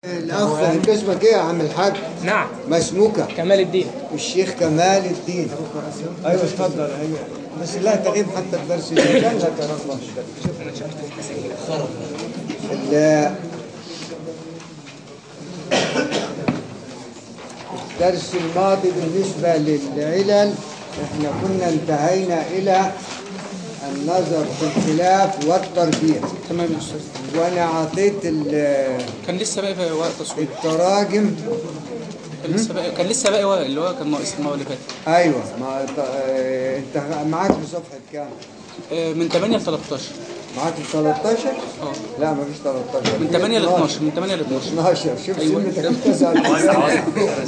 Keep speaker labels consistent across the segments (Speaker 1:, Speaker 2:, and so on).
Speaker 1: الاخ انت اسمك ايه يا عم الحاج
Speaker 2: نعم
Speaker 1: ما اسمك
Speaker 2: كمال الدين
Speaker 1: الشيخ كمال الدين ايوه اتفضل ايوه بس لا تغيب حتى الدرس ده كان لك يا رب ال- الدرس الماضي بالنسبة للعلل احنا كنا انتهينا الى النظر في الخلاف والتربية
Speaker 2: تمام يا استاذ
Speaker 1: وانا اعطيت ال-
Speaker 2: كان لسه باقي في وقت تصوير
Speaker 1: التراجم
Speaker 2: كان لسه باقي كان لسه باقي وقت اللي هو كان ناقص المره اللي فاتت
Speaker 1: ايوه ما ط- آه، انت معاك في صفحه كام؟
Speaker 2: آه، من 8 ل 13
Speaker 1: معاك في 13
Speaker 2: اه
Speaker 1: لا ما فيش 13
Speaker 2: من 8 ل 12 من 8 ل 12
Speaker 1: 12 شوف
Speaker 2: أيوة.
Speaker 1: سنتك بتسأل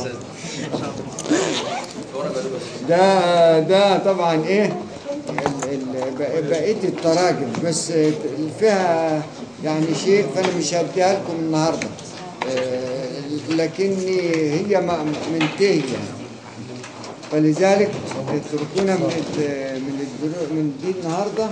Speaker 1: ده ده طبعا ايه ال- ال- ب- بقيه التراجم بس فيها يعني شيء فانا مش هديها لكم النهارده آه، لكني هي م- منتهيه يعني فلذلك اتركونا من الد- من الدرو- من دي النهارده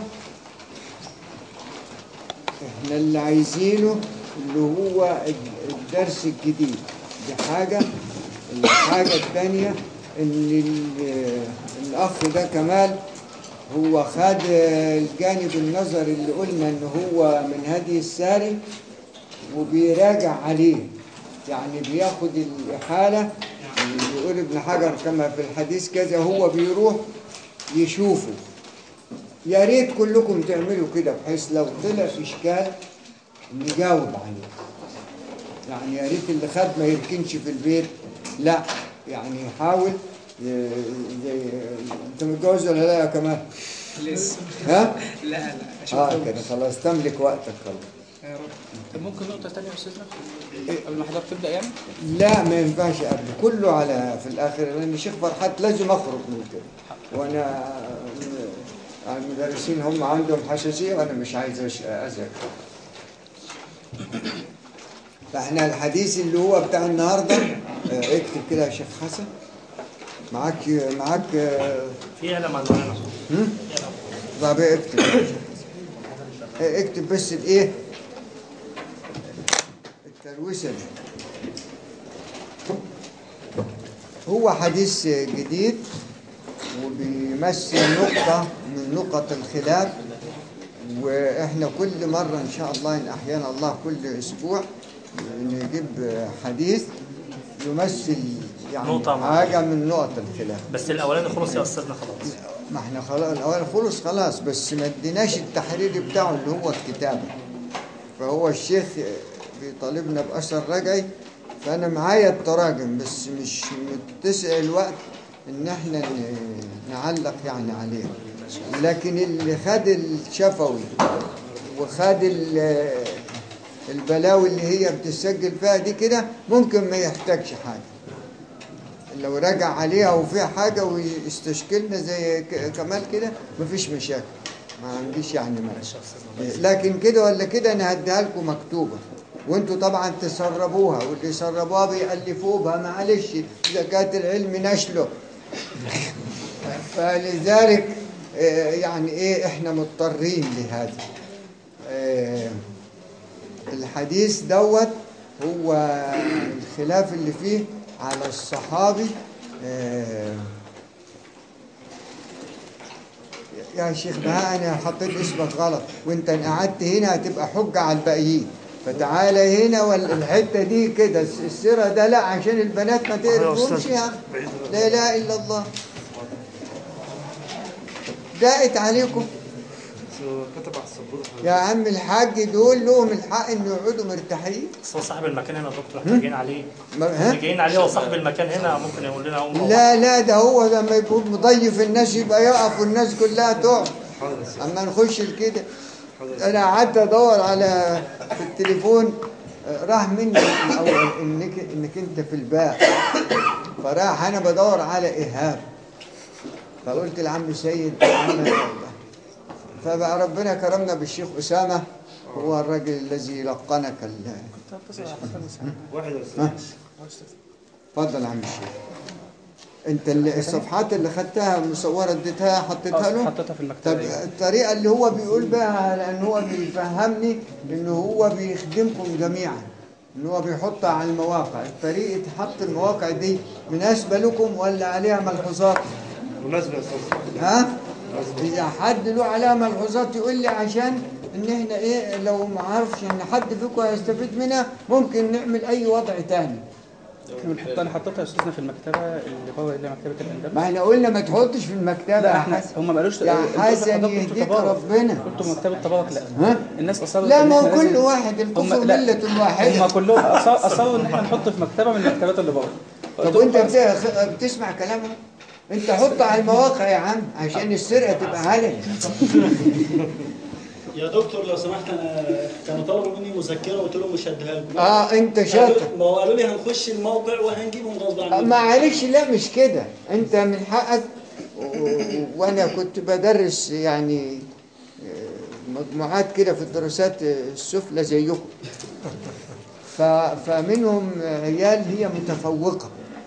Speaker 1: احنا اللي عايزينه اللي هو الدرس الجديد دي حاجة الحاجة الثانية ان ال- الاخ ده كمال هو خد الجانب النظري اللي قلنا ان هو من هدي الساري وبيراجع عليه يعني بياخد الإحالة اللي بيقول ابن حجر كما في الحديث كذا هو بيروح يشوفه يا ريت كلكم تعملوا كده بحيث لو طلع إشكال نجاوب عليه يعني يا ريت اللي خد ما يركنش في البيت لا يعني يحاول ي- زي انت متجوز ولا لا يا كمال؟
Speaker 2: لسه
Speaker 1: ها؟
Speaker 2: لا لا
Speaker 1: اه كده خلاص تملك وقتك خلاص
Speaker 2: يا رب طب ممكن نقطه ثانيه يا استاذنا قبل ما حضرتك تبدا يعني
Speaker 1: لا ما ينفعش قبل كله على في الاخر لان الشيخ فرحات لازم اخرج من كده وانا آه، المدرسين هم عندهم حساسيه وانا مش عايز أش- اذاكر فاحنا الحديث اللي هو بتاع النهارده آه، اكتب كده يا شيخ حسن معاك معاك آه،
Speaker 3: في قلم على الورقه
Speaker 1: هم؟ طب اكتب يا شيخ حسن. آه، اكتب بس الايه التلوثه دي هو حديث جديد وبيمثل نقطة من نقط الخلاف واحنا كل مرة ان شاء الله ان احيانا الله كل اسبوع نجيب حديث يمثل يعني
Speaker 3: نقطة معينة.
Speaker 1: حاجة من نقط الخلاف
Speaker 3: بس الاولاني خلص يا استاذنا خلاص
Speaker 1: ما احنا خلاص الاول خلص خلاص بس ما اديناش التحرير بتاعه اللي هو الكتابة فهو الشيخ بيطالبنا بأثر رجعي فأنا معايا التراجم بس مش متسع الوقت إن احنا ن- نعلق يعني عليه لكن اللي خد الشفوي وخد ال- البلاوي اللي هي بتسجل فيها دي كده ممكن ما يحتاجش حاجة لو رجع عليها وفيها حاجة ويستشكلنا زي ك- كمال كده مفيش مشاكل ما عنديش يعني مانع لكن كده ولا كده انا هديها لكم مكتوبة وانتوا طبعا تسربوها واللي يسربوها بيألفوها معلش زكاة العلم نشله فلذلك آه، يعني ايه احنا مضطرين لهذا آه، الحديث دوت هو الخلاف اللي فيه على الصحابي آه، يا شيخ بهاء انا حطيت اسمك غلط وانت ان قعدت هنا هتبقى حجة على الباقيين فتعالى هنا والحته دي كده السيره ده لا عشان البنات ما تعرفهمش يا أخي. لا اله الا الله دقت عليكم
Speaker 4: كتب على السبوره
Speaker 1: يا عم الحاج دول لهم الحق ان يقعدوا مرتاحين
Speaker 3: بس هو صاحب المكان هنا يا دكتور احنا جايين عليه
Speaker 1: ما- ها؟
Speaker 3: اللي جايين عليه هو صاحب المكان هنا ممكن يقول لنا اقوم
Speaker 1: لا لا ده هو لما يكون مضيف الناس يبقى يقف والناس كلها تقعد اما نخش كده انا قعدت ادور على في التليفون آه، راح مني الاول انك انك انت في الباء فراح انا بدور على ايهاب فقلت لعم سيد عم فبقى ربنا كرمنا بالشيخ اسامه هو الراجل الذي لقنك ال-
Speaker 4: واحد يا
Speaker 1: ها؟
Speaker 4: استاذ
Speaker 1: اتفضل يا عم الشيخ انت اللي الصفحات اللي خدتها مصوره اديتها حطيتها له
Speaker 2: حطيتها في المكتبه
Speaker 1: طب
Speaker 2: أيوة.
Speaker 1: الطريقه اللي هو بيقول بها لان هو بيفهمني ان هو بيخدمكم جميعا ان هو بيحطها على المواقع طريقة حط المواقع دي مناسبة لكم ولا عليها ملحوظات
Speaker 4: مناسبة يا استاذ
Speaker 1: ها اذا حد له عليها ملحوظات يقول لي عشان ان احنا ايه لو ما عرفش ان حد فيكم هيستفيد منها ممكن نعمل اي وضع تاني
Speaker 2: احنا بنحط انا حطيتها يا استاذنا في المكتبه اللي هو اللي هي مكتبه الاندلس
Speaker 1: ما احنا قلنا ما تحطش في المكتبة
Speaker 2: لا
Speaker 1: يا
Speaker 2: احنا
Speaker 1: حسن
Speaker 2: هم ما قالوش
Speaker 1: يا
Speaker 2: انتوا
Speaker 1: حسن
Speaker 2: حضرتك قلتوا
Speaker 1: يهديك
Speaker 2: تبارك.
Speaker 1: ربنا
Speaker 2: قلتوا مكتبه تبارك لا
Speaker 1: ها
Speaker 2: الناس اصرت
Speaker 1: لا
Speaker 2: إن
Speaker 1: ما هو
Speaker 2: إحنا
Speaker 1: كل
Speaker 2: لازم-
Speaker 1: واحد الكفر
Speaker 2: هم- لا.
Speaker 1: ملة واحدة
Speaker 2: هم كلهم أص- اصروا ان احنا نحط في مكتبه من المكتبات اللي بره
Speaker 1: طب
Speaker 2: قلت
Speaker 1: وانت
Speaker 2: لهم
Speaker 1: بت- بتسمع كلامهم انت حط على المواقع يا عم عشان السرقة تبقى هلل
Speaker 5: يا دكتور لو سمحت انا كانوا طلبوا مني مذكره قلت لهم مش هديها لكم
Speaker 1: اه انت شاطر
Speaker 5: قالوا- ما هو قالوا لي هنخش الموقع وهنجيبهم غصب عننا
Speaker 1: معلش لا مش كده انت من حقك و- و- وانا كنت بدرس يعني آه، مجموعات كده في الدراسات السفلى زيكم ف- فمنهم عيال هي متفوقة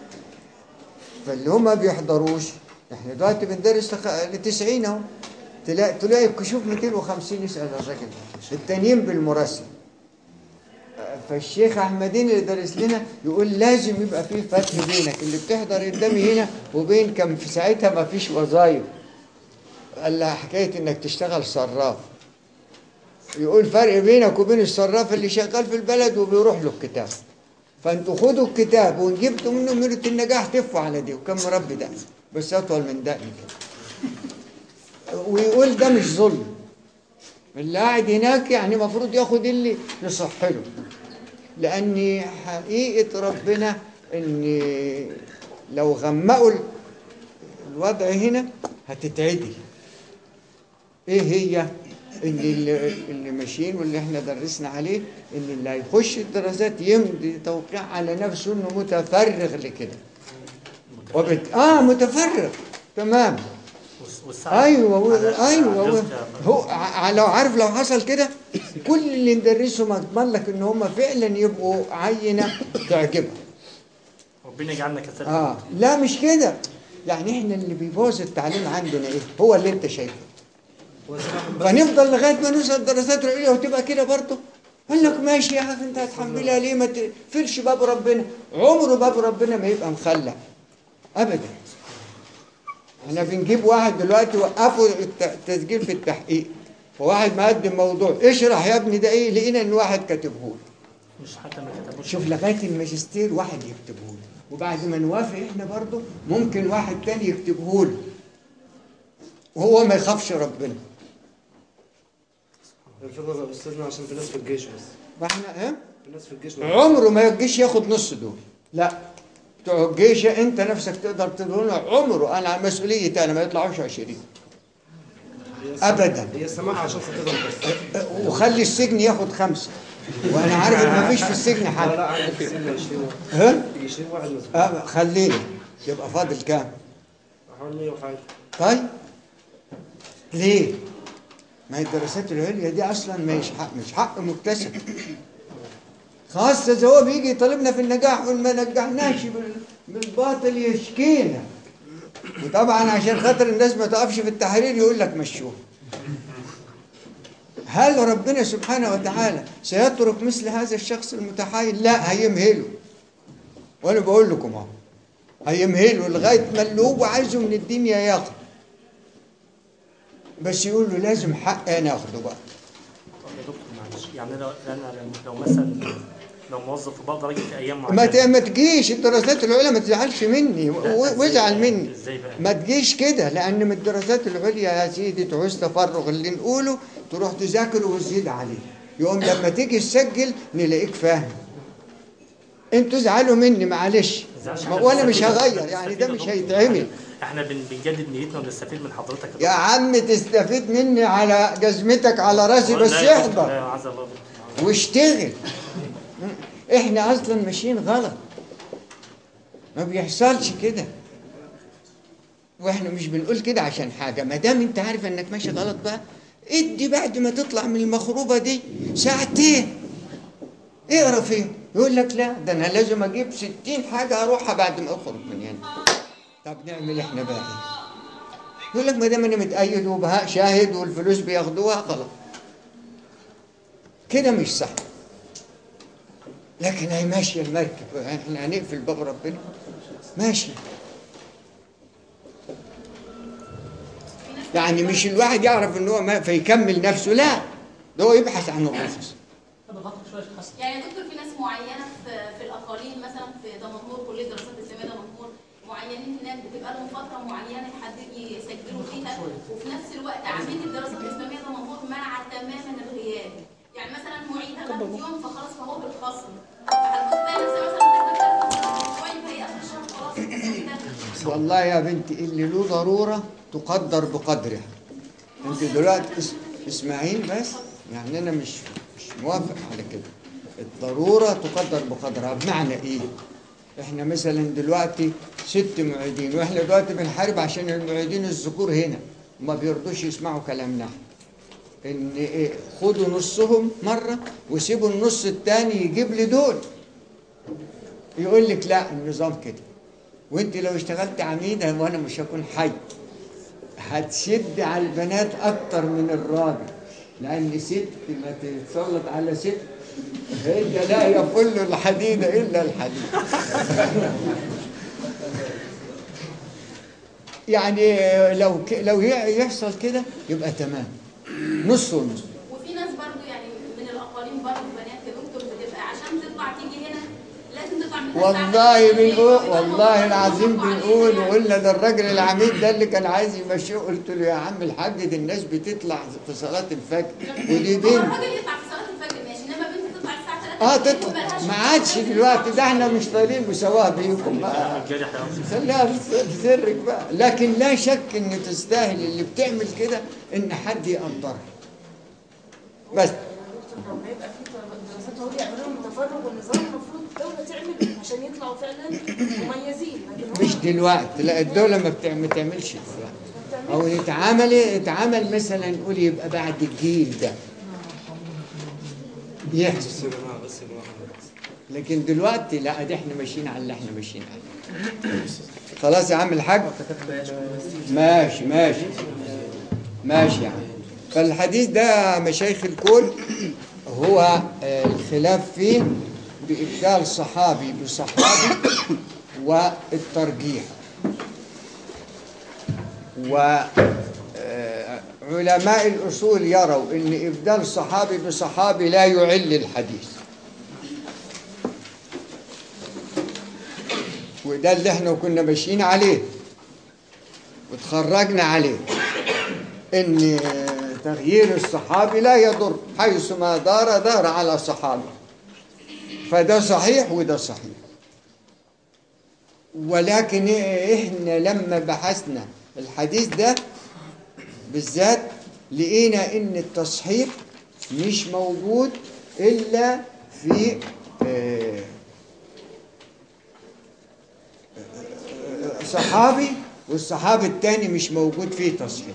Speaker 1: فاللي هم بيحضروش احنا دلوقتي بندرس ل 90 اهو تلاقي تلاقي الكشوف 250 يسأل الراجل التانيين بالمراسل فالشيخ احمدين اللي درس لنا يقول لازم يبقى في فرق بينك اللي بتحضر قدامي هنا وبين كان في ساعتها ما فيش وظايف قال لها حكايه انك تشتغل صراف يقول فرق بينك وبين الصراف اللي شغال في البلد وبيروح له الكتاب فانتوا خدوا الكتاب وان جبتوا منه ميرة النجاح تفوا على دي وكم مربي ده بس اطول من دقني كده ويقول ده مش ظلم اللي قاعد هناك يعني المفروض ياخد اللي يصح له لأن حقيقة ربنا إن لو غمقوا ال- الوضع هنا هتتعدي إيه هي؟ إن اللي, اللي ماشيين واللي إحنا درسنا عليه إن اللي هيخش الدراسات يمضي توقيع على نفسه إنه متفرغ لكده وبت... آه متفرغ تمام
Speaker 3: والس- والساعة
Speaker 1: ايوه و...
Speaker 3: على-
Speaker 1: ايوه
Speaker 3: على
Speaker 1: و...
Speaker 3: الرزق يا-
Speaker 1: هو ع- لو عارف لو حصل كده كل اللي ندرسهم اضمن لك ان هم فعلا يبقوا عينه تعجبك
Speaker 3: ربنا يجعلنا كثير
Speaker 1: اه لا مش كده يعني احنا اللي بيبوظ التعليم عندنا ايه هو اللي انت شايفه فنفضل لغايه ما نوصل دراسات رئيسيه وتبقى كده برضه قال لك ماشي يا اخي انت هتحملها ليه ما تقفلش باب ربنا عمره باب ربنا ما يبقى مخلع ابدا احنا بنجيب واحد دلوقتي وقفوا الت- التسجيل في التحقيق فواحد مقدم موضوع اشرح يا ابني ده ايه لقينا ان واحد كاتبه له
Speaker 3: مش حتى ما كتبوش
Speaker 1: شوف لغايه الماجستير واحد يكتبه له وبعد ما نوافق احنا برضه ممكن واحد تاني يكتبه له وهو ما يخافش ربنا
Speaker 4: الفكرة يا استاذنا عشان في ناس في الجيش بس
Speaker 1: فاحنا ايه
Speaker 4: في ناس في الجيش
Speaker 1: عمره ما يجيش ياخد نص دول لا بتوع الجيش انت نفسك تقدر تدول عمره انا على مسؤوليتي انا ما يطلعوش 20
Speaker 4: هي السماحة-
Speaker 1: أبداً.
Speaker 4: هي السماحة عشان خاطرهم بس
Speaker 1: وخلي السجن ياخد خمسه وانا عارف ان ما فيش في السجن
Speaker 4: لا
Speaker 1: حد
Speaker 4: لا عندي في السن 20 واحد
Speaker 1: ها
Speaker 4: 20 واحد مسؤول
Speaker 1: آه خلينا يبقى فاضل كام
Speaker 4: حوالي 100 وحاجة
Speaker 1: طيب ليه ما هي الدراسات العليا دي اصلا مش حق مش حق مكتسب خاصة إذا هو بيجي يطالبنا في النجاح وما نجحناش بال- بالباطل يشكينا وطبعا عشان خاطر الناس ما تقفش في التحرير يقول لك مشوه هل ربنا سبحانه وتعالى سيترك مثل هذا الشخص المتحايل لا هيمهله وانا بقول لكم اهو هيمهله لغايه ما اللي هو عايزه من الدنيا ياخد بس يقول له لازم حقي انا اخده بقى
Speaker 3: طب يا دكتور معلش يعني لو انا لو مثلا لو موظف وبقدر اجي في ايام
Speaker 1: ما
Speaker 3: معينه
Speaker 1: ت- ما تجيش الدراسات العليا ما تزعلش مني و-
Speaker 3: لا،
Speaker 1: و-
Speaker 3: إزاي
Speaker 1: وازعل
Speaker 3: بقى؟
Speaker 1: مني
Speaker 3: ازاي بقى؟
Speaker 1: ما تجيش كده لان من الدراسات العليا يا سيدي تعوز تفرغ اللي نقوله تروح تذاكر وتزيد عليه يقوم لما تيجي تسجل نلاقيك فاهم انتوا ازعلوا مني معلش
Speaker 3: إزعلش
Speaker 1: ما-
Speaker 3: إحنا
Speaker 1: وانا مش
Speaker 3: بنستفيد-
Speaker 1: هغير يعني ده
Speaker 3: بنستفيد
Speaker 1: مش
Speaker 3: يا دكتور.
Speaker 1: هيتعمل
Speaker 3: احنا بن- بنجدد نيتنا ونستفيد من حضرتك
Speaker 1: يا عم تستفيد مني على جزمتك على راسي بس
Speaker 3: لا يا دكتور،
Speaker 1: احضر
Speaker 3: لا عز الله دكتور.
Speaker 1: واشتغل احنا اصلا ماشيين غلط ما بيحصلش كده واحنا مش بنقول كده عشان حاجه ما دام انت عارف انك ماشي غلط بقى ادي بعد ما تطلع من المخروبه دي ساعتين اقرا فيه يقول لك لا ده انا لازم اجيب ستين حاجه اروحها بعد ما اخرج من هنا طب نعمل احنا بقى ايه يقول لك ما دام انا متأيد وبهاء شاهد والفلوس بياخدوها خلاص كده مش صح لكن هي ماشيه المركب احنا هنقفل باب ربنا ماشي يعني مش الواحد يعرف ان هو ما فيكمل نفسه لا ده هو يبحث عن الرخص
Speaker 6: يعني يا دكتور في ناس معينه في في الاقاليم مثلا في دمنهور كليه الدراسات الاسلاميه دمنهور معينين هناك بتبقى لهم فتره معينه يحدد يسجلوا فيها وفي نفس الوقت عميد الدراسات الاسلاميه دمنهور منع تماما الغياب يعني مثلا معيد غاب يوم فخلاص فهو بالخصم فهتبص تلاقي نفسها مثلا داخله شويه هي اخر الشهر خلاص انتهت.
Speaker 1: والله يا بنتي اللي له ضرورة تقدر بقدرها انت دلوقتي اس- اسمعين بس يعني انا مش مش موافق على كده الضرورة تقدر بقدرها بمعنى ايه احنا مثلا دلوقتي ست معيدين واحنا دلوقتي بنحارب عشان المعيدين الذكور هنا ما بيرضوش يسمعوا كلامنا احنا. ان إيه خدوا نصهم مرة وسيبوا النص التاني يجيب لي دول يقول لك لا النظام كده وانت لو اشتغلت عميدة وانا مش هكون حي هتشد على البنات اكتر من الراجل لان ست ما تتسلط على ست هي لا يفل الحديد الا الحديد يعني لو ك... لو ي- يحصل كده يبقى تمام نص ونص
Speaker 6: وفي ناس برضو يعني من الاقاليم برضو بنات يا دكتور بتبقى عشان تطلع تيجي هنا لازم تطلع من
Speaker 1: والله بنقول والله العظيم بنقول وقلنا ده الراجل العميد ده اللي كان عايز يمشيه قلت له يا عم الحاج دي الناس بتطلع في صلاة الفجر ودي
Speaker 6: هو
Speaker 1: بنت
Speaker 6: الراجل يطلع في صلاه الفجر ماشي انما بنت تطلع الساعه 3
Speaker 1: اه تطلع ما عادش دلوقتي ده احنا مش طايرين بسواها بيكم بقى
Speaker 3: الجري هيعرف
Speaker 1: خليها في في سرك بقى لكن لا شك ان تستاهل اللي بتعمل كده ان حد يقدرها بس
Speaker 7: لما يبقى في دراسات هو بيعملوا لهم تفرغ والنظام المفروض الدولة تعمل عشان يطلعوا فعلا مميزين لكن
Speaker 1: مش
Speaker 7: هم
Speaker 1: دلوقتي لا الدولة ما بتعمل ما تعملش دلوقتي او يتعمل يتعمل مثلا نقول يبقى بعد الجيل ده يحصل لكن دلوقتي لا دي احنا ماشيين على اللي احنا ماشيين عليه خلاص يا عم الحاج ماشي ماشي ماشي يا عم فالحديث ده مشايخ الكل هو آه، الخلاف فيه بإبدال صحابي بصحابي والترجيح وعلماء الأصول يروا أن إبدال صحابي بصحابي لا يعل الحديث وده اللي احنا كنا ماشيين عليه وتخرجنا عليه ان تغيير الصحابي لا يضر حيث ما دار دار على صحابه فده صحيح وده صحيح ولكن احنا لما بحثنا الحديث ده بالذات لقينا ان التصحيح مش موجود الا في آه، صحابي والصحابي التاني مش موجود فيه تصحيح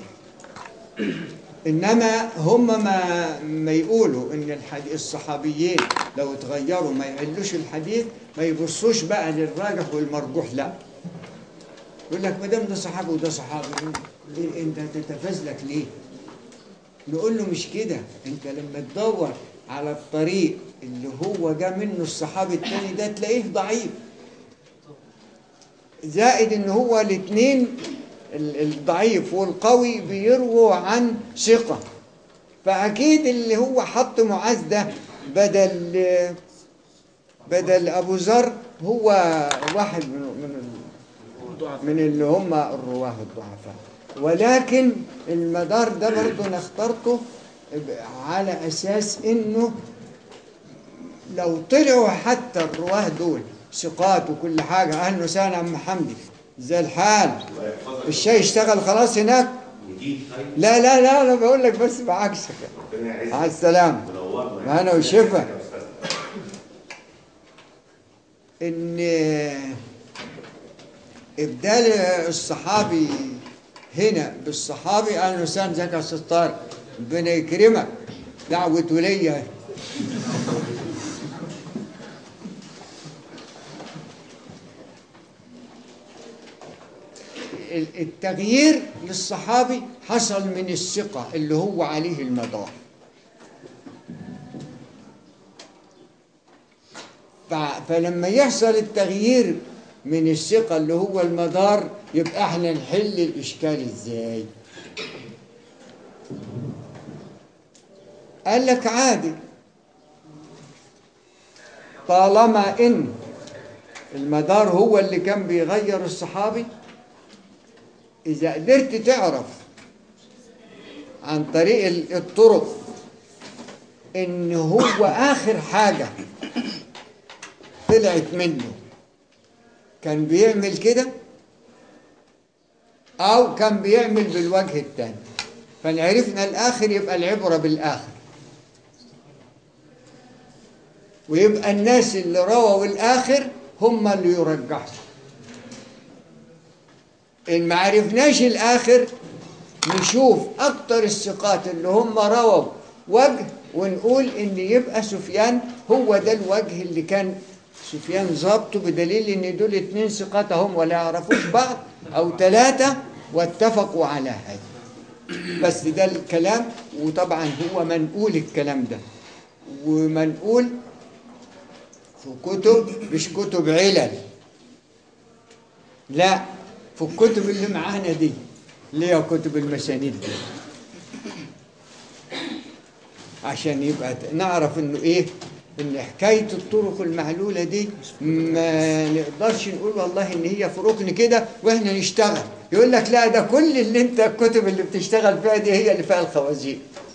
Speaker 1: انما هم ما ما يقولوا ان الحديث الصحابيين لو اتغيروا ما يعلوش الحديث ما يبصوش بقى للراجح والمرجوح لا يقول لك ما دام ده صحابي وده صحابي ليه انت تتفزلك ليه؟ نقول له مش كده انت لما تدور على الطريق اللي هو جا منه الصحابي التاني ده تلاقيه ضعيف زائد ان هو الاثنين ال- الضعيف والقوي بيرووا عن ثقة فأكيد اللي هو حط معاذ ده بدل بدل أبو ذر هو واحد من من من اللي هم الرواه الضعفاء ولكن المدار ده برضه انا اخترته على اساس انه لو طلعوا حتى الرواه دول ثقات وكل حاجه اهلا وسهلا عم حمدي زي الحال الشاي اشتغل خلاص هناك لا لا لا انا بقول لك بس بعكسك مع السلامه انا وشفا ان ابدال الصحابي هنا بالصحابي اهلا وسهلا ازيك يا استاذ طارق ربنا يكرمك دعوة ولية التغيير للصحابي حصل من الثقة اللي هو عليه المدار فلما يحصل التغيير من الثقة اللي هو المدار يبقى احنا نحل الإشكال ازاي قال لك عادي طالما ان المدار هو اللي كان بيغير الصحابي إذا قدرت تعرف عن طريق ال- الطرق إن هو آخر حاجة طلعت منه كان بيعمل كده أو كان بيعمل بالوجه الثاني فنعرفنا الآخر يبقى العبرة بالآخر ويبقى الناس اللي رووا الآخر هم اللي يرجحوا إن ما عرفناش الآخر نشوف أكتر الثقات اللي هم رووا وجه ونقول إن يبقى سفيان هو ده الوجه اللي كان سفيان ظابطه بدليل إن دول اتنين ثقات هم ولا يعرفوش بعض أو ثلاثة واتفقوا على هذا بس ده الكلام وطبعا هو منقول الكلام ده ومنقول في كتب مش كتب علل لا في الكتب اللي معانا دي اللي هي كتب المسانيد دي عشان يبقى نعرف انه ايه ان حكايه الطرق المعلوله دي ما نقدرش نقول والله ان هي في ركن كده واحنا نشتغل يقول لك لا ده كل اللي انت الكتب اللي بتشتغل فيها دي هي اللي فيها الخوازيق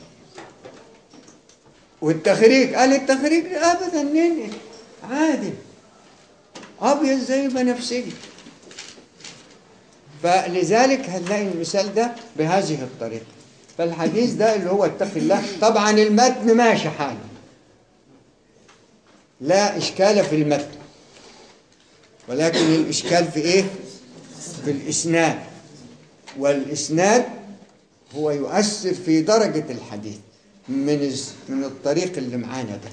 Speaker 1: والتخريج قال التخريج ابدا ننقل عادي ابيض زي بنفسجي فلذلك هنلاقي المثال ده بهذه الطريقه فالحديث ده اللي هو اتق الله طبعا المتن ماشي حاله لا اشكال في المتن ولكن الاشكال في ايه في الاسناد والاسناد هو يؤثر في درجه الحديث من الز- من الطريق اللي معانا ده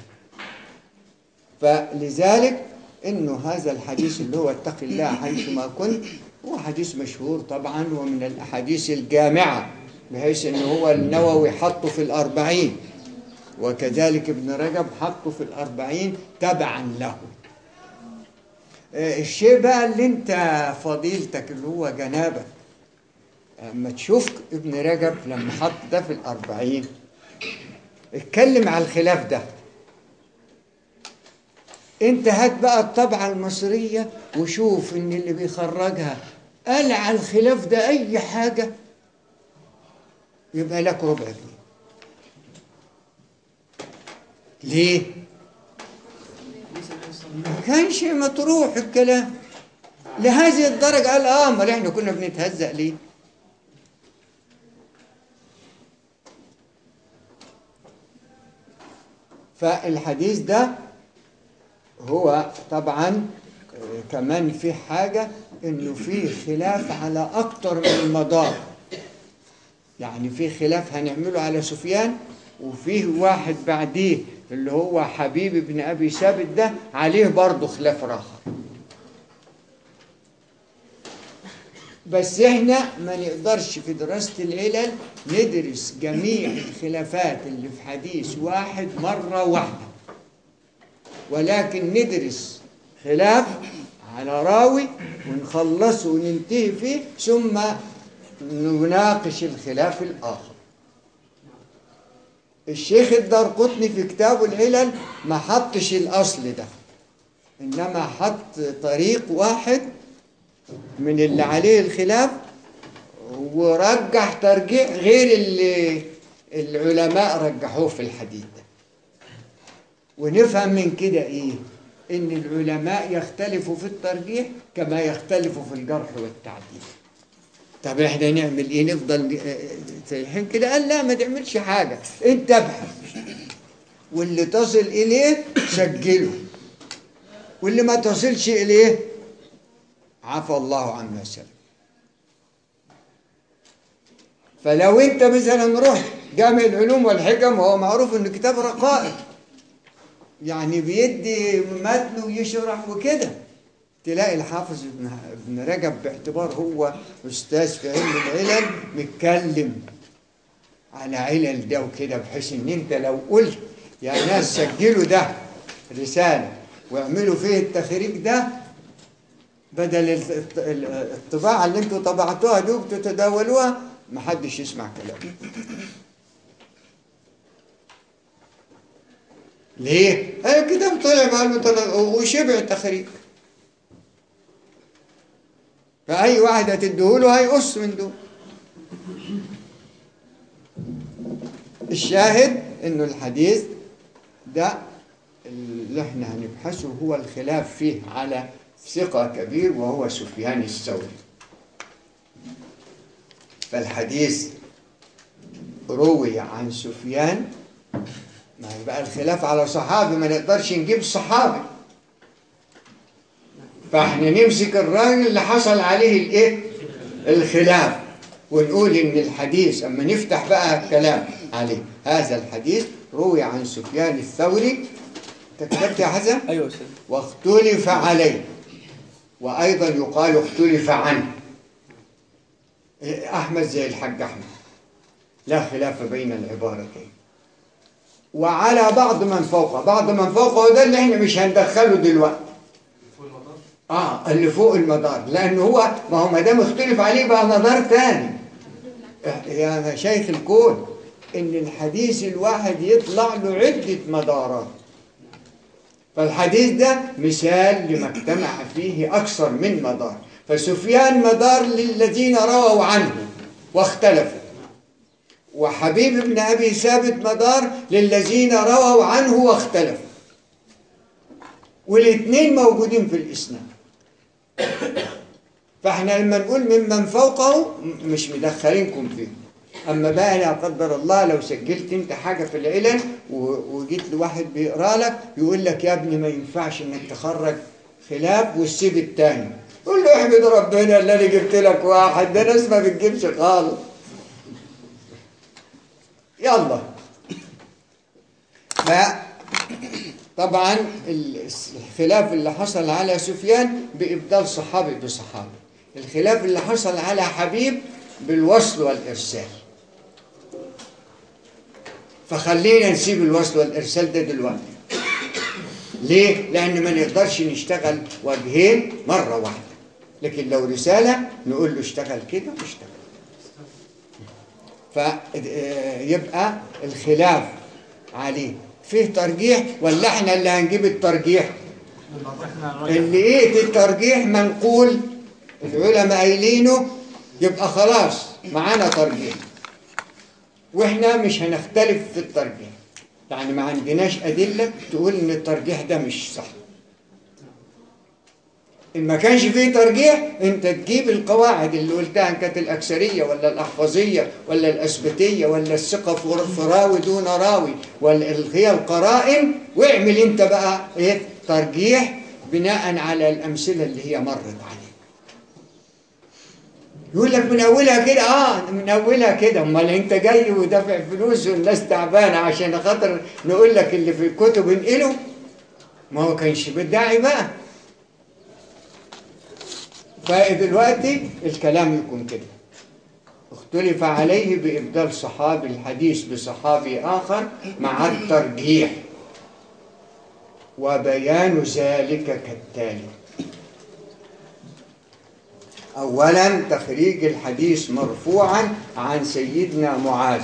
Speaker 1: فلذلك انه هذا الحديث اللي هو اتق الله حيثما كنت هو حديث مشهور طبعا ومن الاحاديث الجامعه بحيث انه هو النووي حطه في الاربعين وكذلك ابن رجب حطه في الاربعين تبعا له آه، الشيء بقى اللي انت فضيلتك اللي هو جنابك اما تشوف ابن رجب لما حط ده في الاربعين اتكلم على الخلاف ده انت هات بقى الطبعة المصرية وشوف ان اللي بيخرجها قال على الخلاف ده اي حاجة يبقى لك ربع جنيه ليه؟ ما كانش مطروح الكلام لهذه الدرجة قال اه امال احنا كنا بنتهزأ ليه؟ فالحديث ده هو طبعا آه، كمان في حاجة انه في خلاف على اكتر من المدار يعني في خلاف هنعمله على سفيان وفيه واحد بعديه اللي هو حبيب بن ابي ثابت ده عليه برضه خلاف اخر بس احنا ما نقدرش في دراسة العلل ندرس جميع الخلافات اللي في حديث واحد مرة واحدة ولكن ندرس خلاف على راوي ونخلصه وننتهي فيه ثم نناقش الخلاف الآخر الشيخ الدارقطني في كتابه العلل ما حطش الأصل ده إنما حط طريق واحد من اللي عليه الخلاف ورجح ترجيح غير اللي العلماء رجحوه في الحديث ده ونفهم من كده ايه ان العلماء يختلفوا في الترجيح كما يختلفوا في الجرح والتعديل طب احنا نعمل ايه نفضل سايحين كده قال لا ما تعملش حاجه انت ابحث واللي تصل اليه سجله واللي ما تصلش اليه عفى الله عما سلف فلو انت مثلا رحت جامع العلوم والحكم هو معروف انه كتاب رقائق يعني بيدي متن ويشرح وكده تلاقي الحافظ ابن ابن رجب باعتبار هو استاذ في علم العلل متكلم على علل ده وكده بحيث ان انت لو قلت يا ناس سجلوا ده رساله واعملوا فيه التخريج ده بدل الت- ال- الطباعة اللي انتوا طبعتوها دي وبتتداولوها محدش يسمع كلام ليه؟ هي الكتاب طلع مع المتلقي وشبع تخريج فأي واحد هتديهوله هيقص من دول الشاهد انه الحديث ده اللي احنا هنبحثه هو الخلاف فيه على ثقة كبير وهو سفيان الثوري فالحديث روي عن سفيان ما يبقى الخلاف على صحابي ما نقدرش نجيب صحابي فاحنا نمسك الراجل اللي حصل عليه الايه الخلاف ونقول ان الحديث اما نفتح بقى الكلام عليه هذا الحديث روي عن سفيان الثوري أنت كتبت يا حسن
Speaker 2: ايوه يا استاذ
Speaker 1: واختلف عليه وأيضا يقال اختلف عنه أحمد زي الحاج أحمد لا خلاف بين العبارتين وعلى بعض من فوقه بعض من فوقه ده اللي احنا مش هندخله دلوقتي اه اللي فوق المدار لانه هو ما هو ما دام اختلف عليه بقى مدار تاني يا مشايخ الكون ان الحديث الواحد يطلع له عده مدارات فالحديث ده مثال لما اجتمع فيه أكثر من مدار فسفيان مدار للذين رووا عنه واختلفوا وحبيب بن أبي ثابت مدار للذين رووا عنه واختلفوا والاثنين موجودين في الإسلام فاحنا لما نقول ممن فوقه م- مش مدخلينكم فيه اما بقى لا قدر الله لو سجلت انت حاجه في العلل و- وجيت لواحد بيقرا لك يقول لك يا ابني ما ينفعش انك تخرج خلاف وتسيب التاني قول له احمد ربنا اللي انا جبت لك واحد ده ناس ما بتجيبش خالص يلا ف طبعا ال- الخلاف اللي حصل على سفيان بإبدال صحابي بصحابي الخلاف اللي حصل على حبيب بالوصل والإرسال فخلينا نسيب الوصل والإرسال ده دلوقتي ليه؟ لأن ما نقدرش نشتغل وجهين مرة واحدة لكن لو رسالة نقول له اشتغل كده واشتغل فيبقى الخلاف عليه فيه ترجيح ولا احنا اللي هنجيب الترجيح
Speaker 3: احنا
Speaker 1: اللي ايه الترجيح منقول العلماء قايلينه يبقى خلاص معانا ترجيح واحنا مش هنختلف في الترجيح يعني ما عندناش أدلة تقول إن الترجيح ده مش صح إن ما كانش فيه ترجيح أنت تجيب القواعد اللي قلتها إن كانت الأكثرية ولا الأحفظية ولا الأثبتية ولا الثقة في في راوي دون راوي ولا ال- هي القرائن واعمل أنت بقى إيه ترجيح بناء على الأمثلة اللي هي مرت عليك يقول لك من اولها كده اه من اولها كده امال انت جاي ودافع فلوس والناس تعبانه عشان خاطر نقول لك اللي في الكتب انقله ما هو كانش بالداعي بقى فدلوقتي الكلام يكون كده اختلف عليه بإبدال صحابي الحديث بصحابي آخر مع الترجيح وبيان ذلك كالتالي أولا تخريج الحديث مرفوعا عن سيدنا معاذ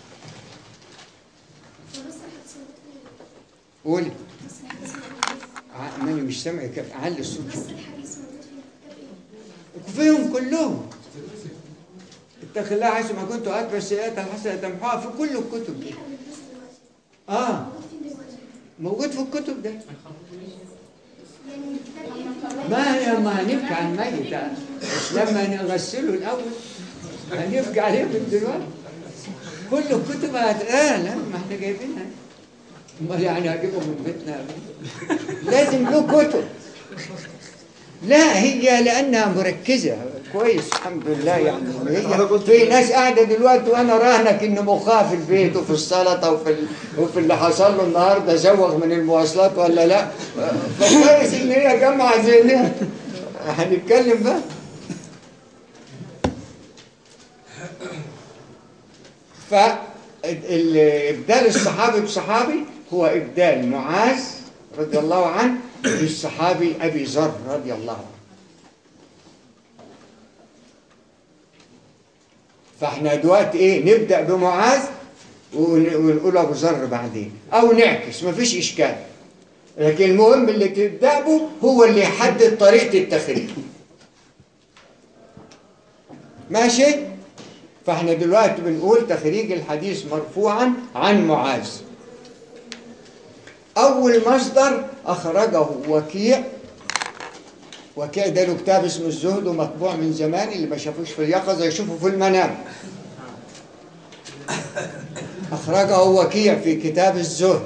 Speaker 1: قولي ع- ماني مش سامع كيف علي الصوت فيهم كلهم اتق الله حيث ما كنت اتبع السيئات الحسنه تمحوها في كل الكتب دي اه موجود في الكتب ده ما هي ما هنبكي عن ميت بس لما نغسله الاول هنبكي عليه من دلوقتي كل الكتب هتقال ما احنا جايبينها امال يعني هجيبهم من بيتنا لازم له كتب لا هي لانها مركزه كويس الحمد لله يعني هي في ناس قاعده دلوقتي وانا راهنك ان مخها في البيت وفي السلطه وفي ال... وفي اللي حصل له النهارده زوغ من المواصلات ولا لا فكويس ان هي جمع ذهنها هنتكلم بقى فإبدال الصحابي بصحابي هو إبدال معاذ رضي الله عنه للصحابي أبي ذر رضي الله عنه فاحنا دلوقتي ايه نبدأ بمعاذ ون- ونقول أبو ذر بعدين أو نعكس مفيش إشكال لكن المهم اللي تبدأ به هو اللي يحدد طريقة التخريج ماشي فاحنا دلوقتي بنقول تخريج الحديث مرفوعا عن معاذ أول مصدر أخرجه وكيع وكيع ده له كتاب اسمه الزهد ومطبوع من زمان اللي ما شافوش في اليقظة يشوفه في المنام أخرجه وكيع في كتاب الزهد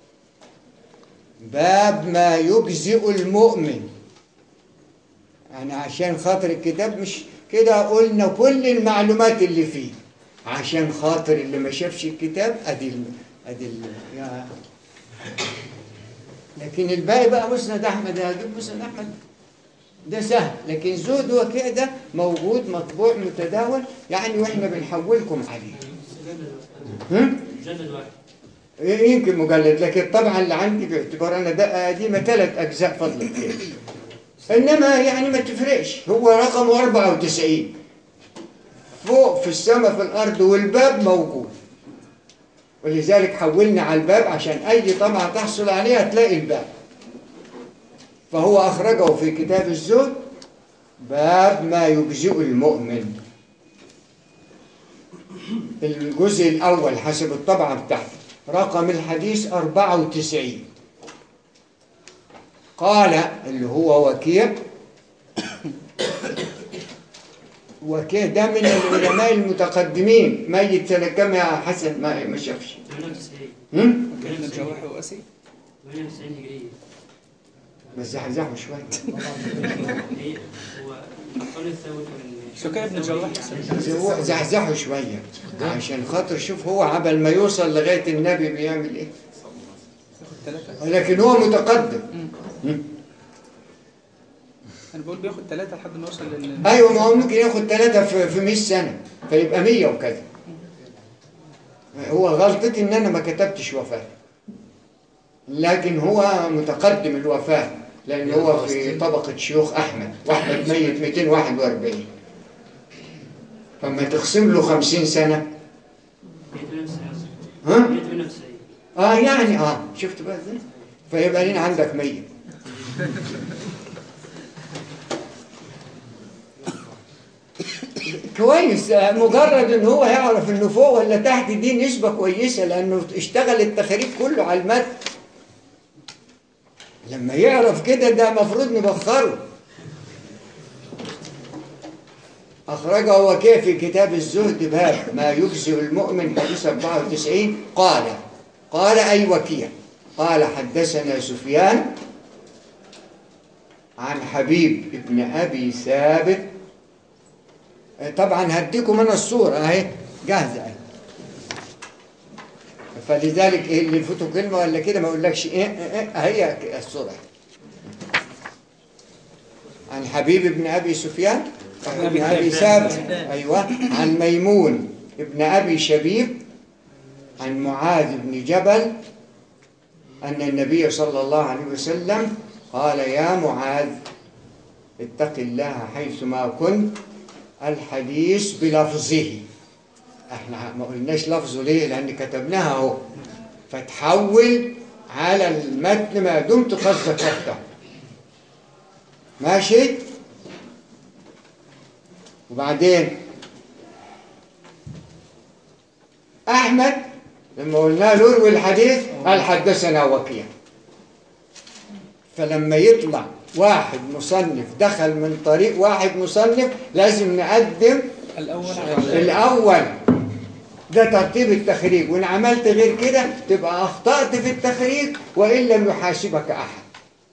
Speaker 1: باب ما يجزئ المؤمن يعني عشان خاطر الكتاب مش كده قلنا كل المعلومات اللي فيه عشان خاطر اللي ما شافش الكتاب ادي ال... ادي ال... يا لكن الباقي بقى مسند احمد هجيب مسند احمد ده سهل لكن زود وكيع ده موجود مطبوع متداول يعني واحنا بنحولكم عليه هم؟
Speaker 3: مجلد واحد
Speaker 1: يمكن مجلد لكن طبعا اللي عندي باعتبار انا ده قديمه ثلاث اجزاء فضل الخير انما يعني ما تفرقش هو رقمه 94 فوق في السماء في الارض والباب موجود ولذلك حولنا على الباب عشان اي طبعه تحصل عليها تلاقي الباب فهو اخرجه في كتاب الزهد باب ما يجزئ المؤمن الجزء الأول حسب الطبعة بتاعته رقم الحديث 94 قال اللي هو وكيع وكيع ده من العلماء المتقدمين ميت سنة كام يا حسن ما ما شافش
Speaker 3: 98
Speaker 1: هم؟
Speaker 2: ابن الجواحي واسي
Speaker 3: 98 هجرية
Speaker 1: بس زحزحوا شوية
Speaker 3: هي هو أقل الثورة من
Speaker 2: شكاية ابن الجواحي
Speaker 1: زحزحوا- زحزحوا شوية عشان خاطر شوف هو عبل ما يوصل لغاية النبي بيعمل ايه
Speaker 2: ثلاثة
Speaker 1: لكن هو متقدم هم؟
Speaker 2: انا بقول بياخد ثلاثة لحد ما يوصل لل
Speaker 1: ايوه ما هو ممكن ياخد ثلاثة في في 100 سنة فيبقى 100 وكذا هو غلطتي ان انا ما كتبتش وفاة لكن هو متقدم الوفاة لان هو في طبقة شيوخ احمد واحمد ميت 241 فما تقسم له 50 سنة
Speaker 3: 198
Speaker 1: ها
Speaker 3: 198
Speaker 1: اه يعني اه شفت بقى ازاي فيبقى لين عندك 100 كويس آه، مجرد ان هو يعرف انه فوق ولا تحت دي نسبة كويسة لانه اشتغل التخريج كله على المد لما يعرف كده ده مفروض نبخره أخرجه وكيع في كتاب الزهد باب ما يجزئ المؤمن حديث 94 قال قال أي وكيع قال حدثنا سفيان عن حبيب ابن أبي ثابت طبعا هديكم أنا الصورة أهي جاهزة أهي فلذلك إيه اللي يفوتوا كلمة ولا كده ما أقولكش إيه, إيه, إيه هي الصورة عن حبيب ابن أبي سفيان ابن أبي ثابت أيوة عن ميمون ابن أبي شبيب عن معاذ بن جبل أن النبي صلى الله عليه وسلم قال يا معاذ اتق الله حيثما كنت الحديث بلفظه احنا ما قلناش لفظه ليه لأن كتبناها اهو فتحول على المتن ما دمت قد ذكرته ماشي وبعدين أحمد لما قلنا له اروي الحديث قال حدثنا وكيع فلما يطلع واحد مصنف دخل من طريق واحد مصنف لازم نقدم
Speaker 2: الأول على
Speaker 1: الأول ده ترتيب التخريج وإن عملت غير كده تبقى أخطأت في التخريج وإن لم يحاسبك أحد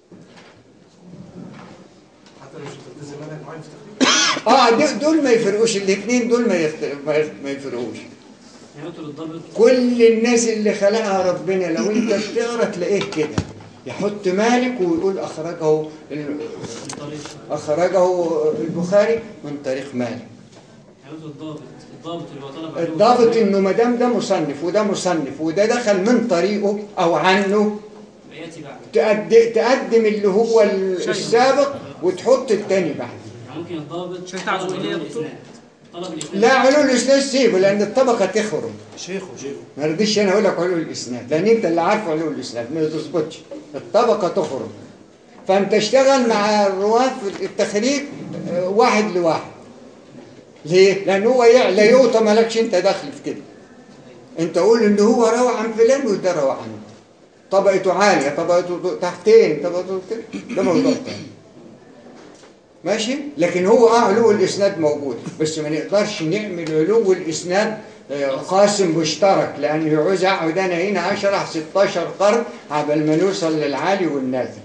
Speaker 4: حتى لو مش هتلتزم منهج معين في التخريج
Speaker 1: اه دول- دول ما يفرقوش الاثنين دول ما يخت- ما يخ- ما يفرقوش
Speaker 3: يعني قلت بالضبط
Speaker 1: كل الناس اللي خلقها ربنا لو انت بتقرا تلاقيه كده يحط مالك ويقول اخرجه ال-
Speaker 3: الطريق
Speaker 1: اخرجه البخاري من طريق مالك
Speaker 3: يعني قلت الضابط الضابط اللي هو طلب عليه
Speaker 1: الضابط انه ما دام ده مصنف وده مصنف وده دخل من طريقه او عنه
Speaker 3: ياتي بعد
Speaker 1: تقد- تقدم اللي هو ال- السابق وتحط التاني بعد
Speaker 8: يعني ممكن الضابط
Speaker 2: عشان تعرفوا ايه يا دكتور؟
Speaker 8: طلب الإسناد
Speaker 1: لا علول الاسناد سيبه لان الطبقه تخرج
Speaker 4: شيخه شيخه
Speaker 1: ما رضيش انا اقول لك علول الاسناد لان انت اللي عارف علول الاسناد ما تظبطش الطبقه تخرج فانت اشتغل مع الرواه في التخريج آه، واحد لواحد ليه؟ لان هو يع- لا يوطى مالكش انت دخل في كده انت قول ان هو روى عن فلان وده روى عنه طبقته عاليه طبقته تحتين طبقته كده ده موضوع تاني ماشي لكن هو اه علو الاسناد موجود بس ما نقدرش نعمل علو الاسناد آه، قاسم مشترك لان يعوز اقعد انا هنا اشرح 16 قرن قبل ما نوصل للعالي والنازل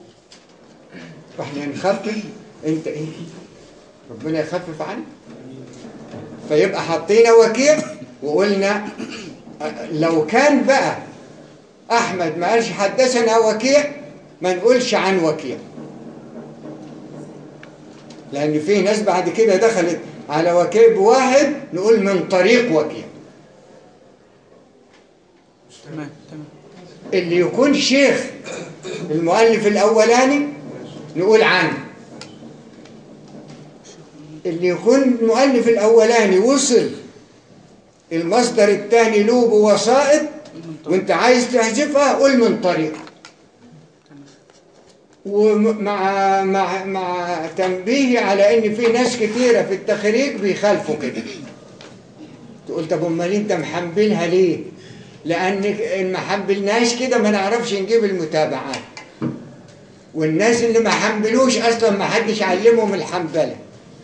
Speaker 1: فاحنا نخفف انت ايه ربنا يخفف عنك فيبقى حطينا وكيع وقلنا آه، لو كان بقى احمد ما قالش حدثنا وكيع ما نقولش عن وكيع لأن في ناس بعد كده دخلت على وكيع بواحد نقول من طريق وكيع
Speaker 2: تمام تمام
Speaker 1: اللي يكون شيخ المؤلف الأولاني نقول عنه اللي يكون المؤلف الأولاني وصل المصدر الثاني له بوسائط وانت عايز تحذفها قول من طريق ومع مع مع تنبيه على ان في ناس كتيره في التخريج بيخالفوا كده تقول طب امال انت محملها ليه لان ان ما حملناش كده ما نعرفش نجيب المتابعات والناس اللي ما حملوش اصلا ما حدش علمهم الحنبله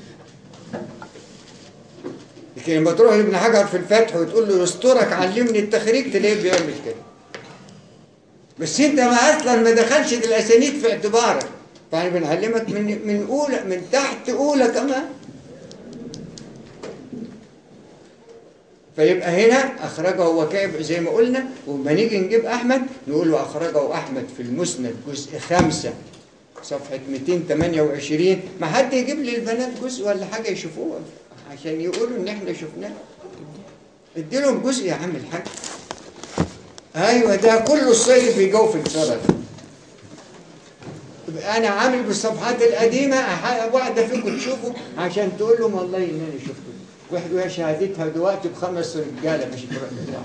Speaker 1: لكن لما تروح لابن حجر في الفتح وتقول له يسترك علمني التخريج تلاقيه بيعمل كده بس انت ما اصلا ما دخلش الاسانيد في اعتبارك فاحنا بنعلمك من من اولى من تحت اولى كمان فيبقى هنا اخرجه وكيع زي ما قلنا ولما نيجي نجيب احمد نقول له اخرجه احمد في المسند جزء خمسة صفحة 228 ما حد يجيب لي البنات جزء ولا حاجة يشوفوها عشان يقولوا ان احنا شفناه ادي لهم جزء يا عم الحاج ايوه ده كله الصيد بيجو في الفرد انا عامل بالصفحات القديمه أح- واحده فيكم تشوفوا عشان تقول لهم والله ان انا شفته واحد وهي شهادتها دلوقتي بخمس رجاله مش برجاله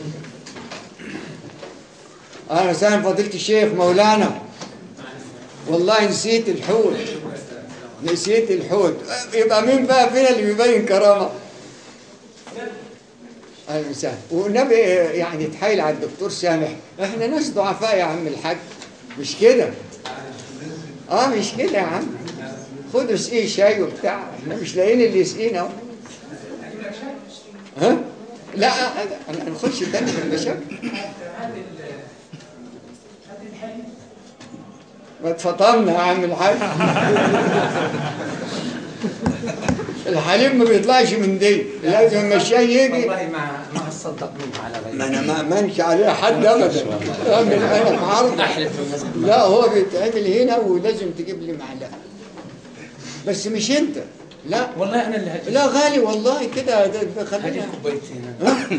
Speaker 1: اهلا وسهلا فضيله الشيخ مولانا والله نسيت الحوت نسيت الحوت يبقى مين بقى فينا اللي بيبين كرامه اهلا وسهلا والنبي يعني تحايل على الدكتور سامح احنا ناس ضعفاء يا عم الحاج مش كده اه مش كده يا عم خدوا اسقيه شاي وبتاع احنا مش لاقيين اللي يسقينا اهو ها لا انا نخش تاني في المشاكل ما اتفطرنا يا عم الحاج الحليب ما بيطلعش من دي لازم المشاي يجي
Speaker 9: والله ما ما صدقني على غيره
Speaker 1: ما انا ما امنش عليه حد ابدا اعمل انا في عرض
Speaker 9: احلف بالمسجد
Speaker 1: لا هو بيتعمل هنا ولازم تجيب لي معلقه بس مش انت لا
Speaker 2: والله انا اللي هجيب
Speaker 1: لا غالي والله كده ده- ده
Speaker 2: هجيب
Speaker 1: خلينا
Speaker 2: كوبايتين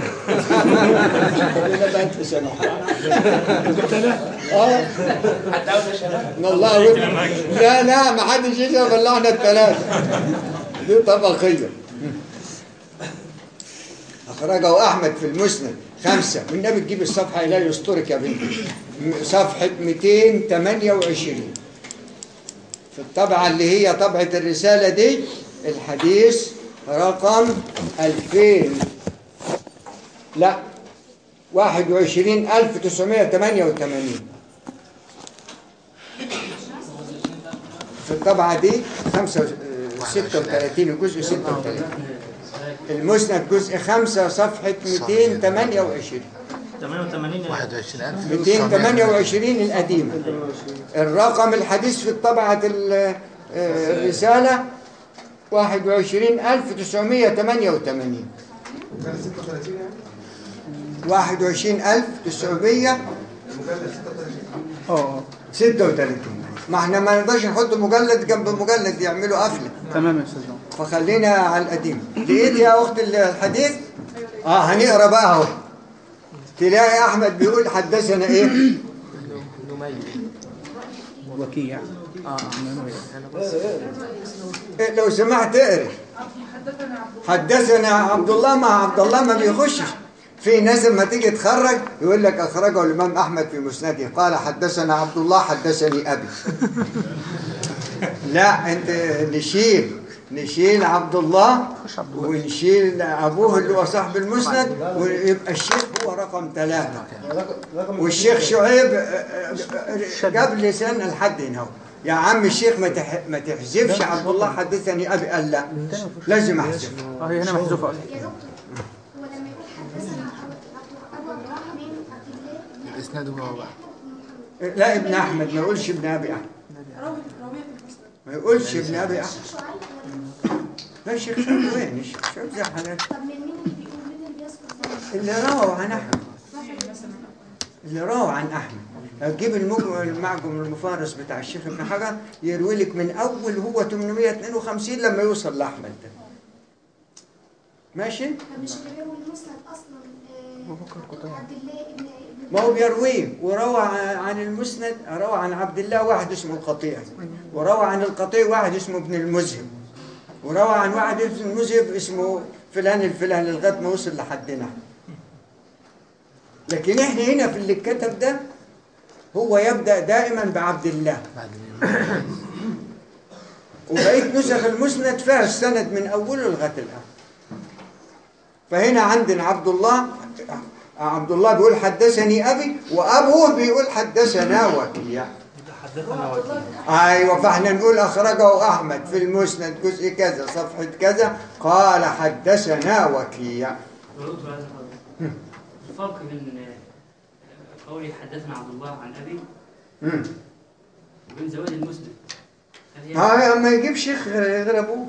Speaker 1: خلينا بقى انت سامح اه
Speaker 2: حد عاوز اشرب
Speaker 1: ان الله ود- لا لا ما حدش يشرب الا احنا الثلاثه دي طبقيه اخرجه احمد في المسند خمسه والنبي تجيب الصفحه لا يسترك يا بنتي صفحه 228 في الطبعه اللي هي طبعه الرساله دي الحديث رقم 2000 لا 21988 في الطبعة دي 5 36 الجزء 36 المسند جزء 5 صفحة 228
Speaker 3: 88
Speaker 1: 228 القديمة الرقم الحديث في الطبعة ال- آه، الرسالة 21988
Speaker 4: كان 36 يعني
Speaker 1: 21900
Speaker 4: المجلد 36
Speaker 2: اه
Speaker 1: 36 ما احنا ما نقدرش نحط مجلد جنب مجلد يعملوا قفله
Speaker 2: تمام يا استاذ عمر.
Speaker 1: فخلينا على القديم لقيت يا اخت الحديث اه هنقرا بقى اهو تلاقي احمد بيقول حدثنا ايه
Speaker 9: نميل
Speaker 2: وكيع اه اه
Speaker 1: إيه، لو سمحت اقري حدثنا عبد الله مع عبد الله ما بيخشش في ناس لما تيجي تخرج يقول لك اخرجه الامام احمد في مسنده قال حدثنا عبد الله حدثني ابي لا انت نشيل نشيل عبد الله ونشيل ابوه اللي هو صاحب المسند ويبقى الشيخ هو رقم ثلاثه والشيخ شعيب آه، آه، جاب لسان لحد هنا يا عم الشيخ ما تح- ما تحذفش عبد الله حدثني ابي قال لا لازم احذف
Speaker 2: اه هي هنا محذوفه اصلا
Speaker 10: يا دكتور هو لما يقول حدثنا ابو ابو عبد الرحمن عبد الله بن
Speaker 2: الاسناد هو بقى
Speaker 1: لا ابن احمد ما يقولش ابن ابي احمد
Speaker 7: راوي راوية في المسند
Speaker 1: ما يقولش ابن ابي احمد
Speaker 10: الشيخ شعيب ولا
Speaker 1: لا الشيخ شعيب وين الشيخ شعيب زي حالات
Speaker 10: طب من مين اللي بيقول مين اللي بيذكر ذلك؟
Speaker 1: اللي رووا عن احمد اللي روى عن احمد هتجيب المج- المعجم المفارس بتاع الشيخ ابن حجر يروي لك من اول هو 852 لما يوصل لاحمد ده ماشي
Speaker 10: فمش اللي بيروي المسند اصلا آه، عبد الله ابن ابن
Speaker 1: ما هو بيرويه وروى عن عن المسند روى عن عبد الله واحد اسمه القطيع وروى عن القطيع واحد اسمه ابن المذهب وروى عن واحد ابن المذهب اسمه فلان الفلاني لغايه ما وصل لحدنا لكن احنا هنا في اللي اتكتب ده هو يبدا دائما بعبد الله وبقيت نسخ المسند فيها السند من اوله لغايه الان فهنا عندنا عبد الله عبد الله بيقول حدثني ابي وابوه بيقول حدثنا وكيع
Speaker 3: حدثنا وكيل
Speaker 1: ايوه فاحنا نقول اخرجه احمد في المسند جزء كذا صفحه كذا قال حدثنا وكيع
Speaker 8: دكتور عايز أفهم. الفرق بين آه، قولي حدثنا عبد الله عن ابي
Speaker 1: مم.
Speaker 8: وبين زواج المسلم هل هي
Speaker 1: ها ما يجيب شيخ غير ابوه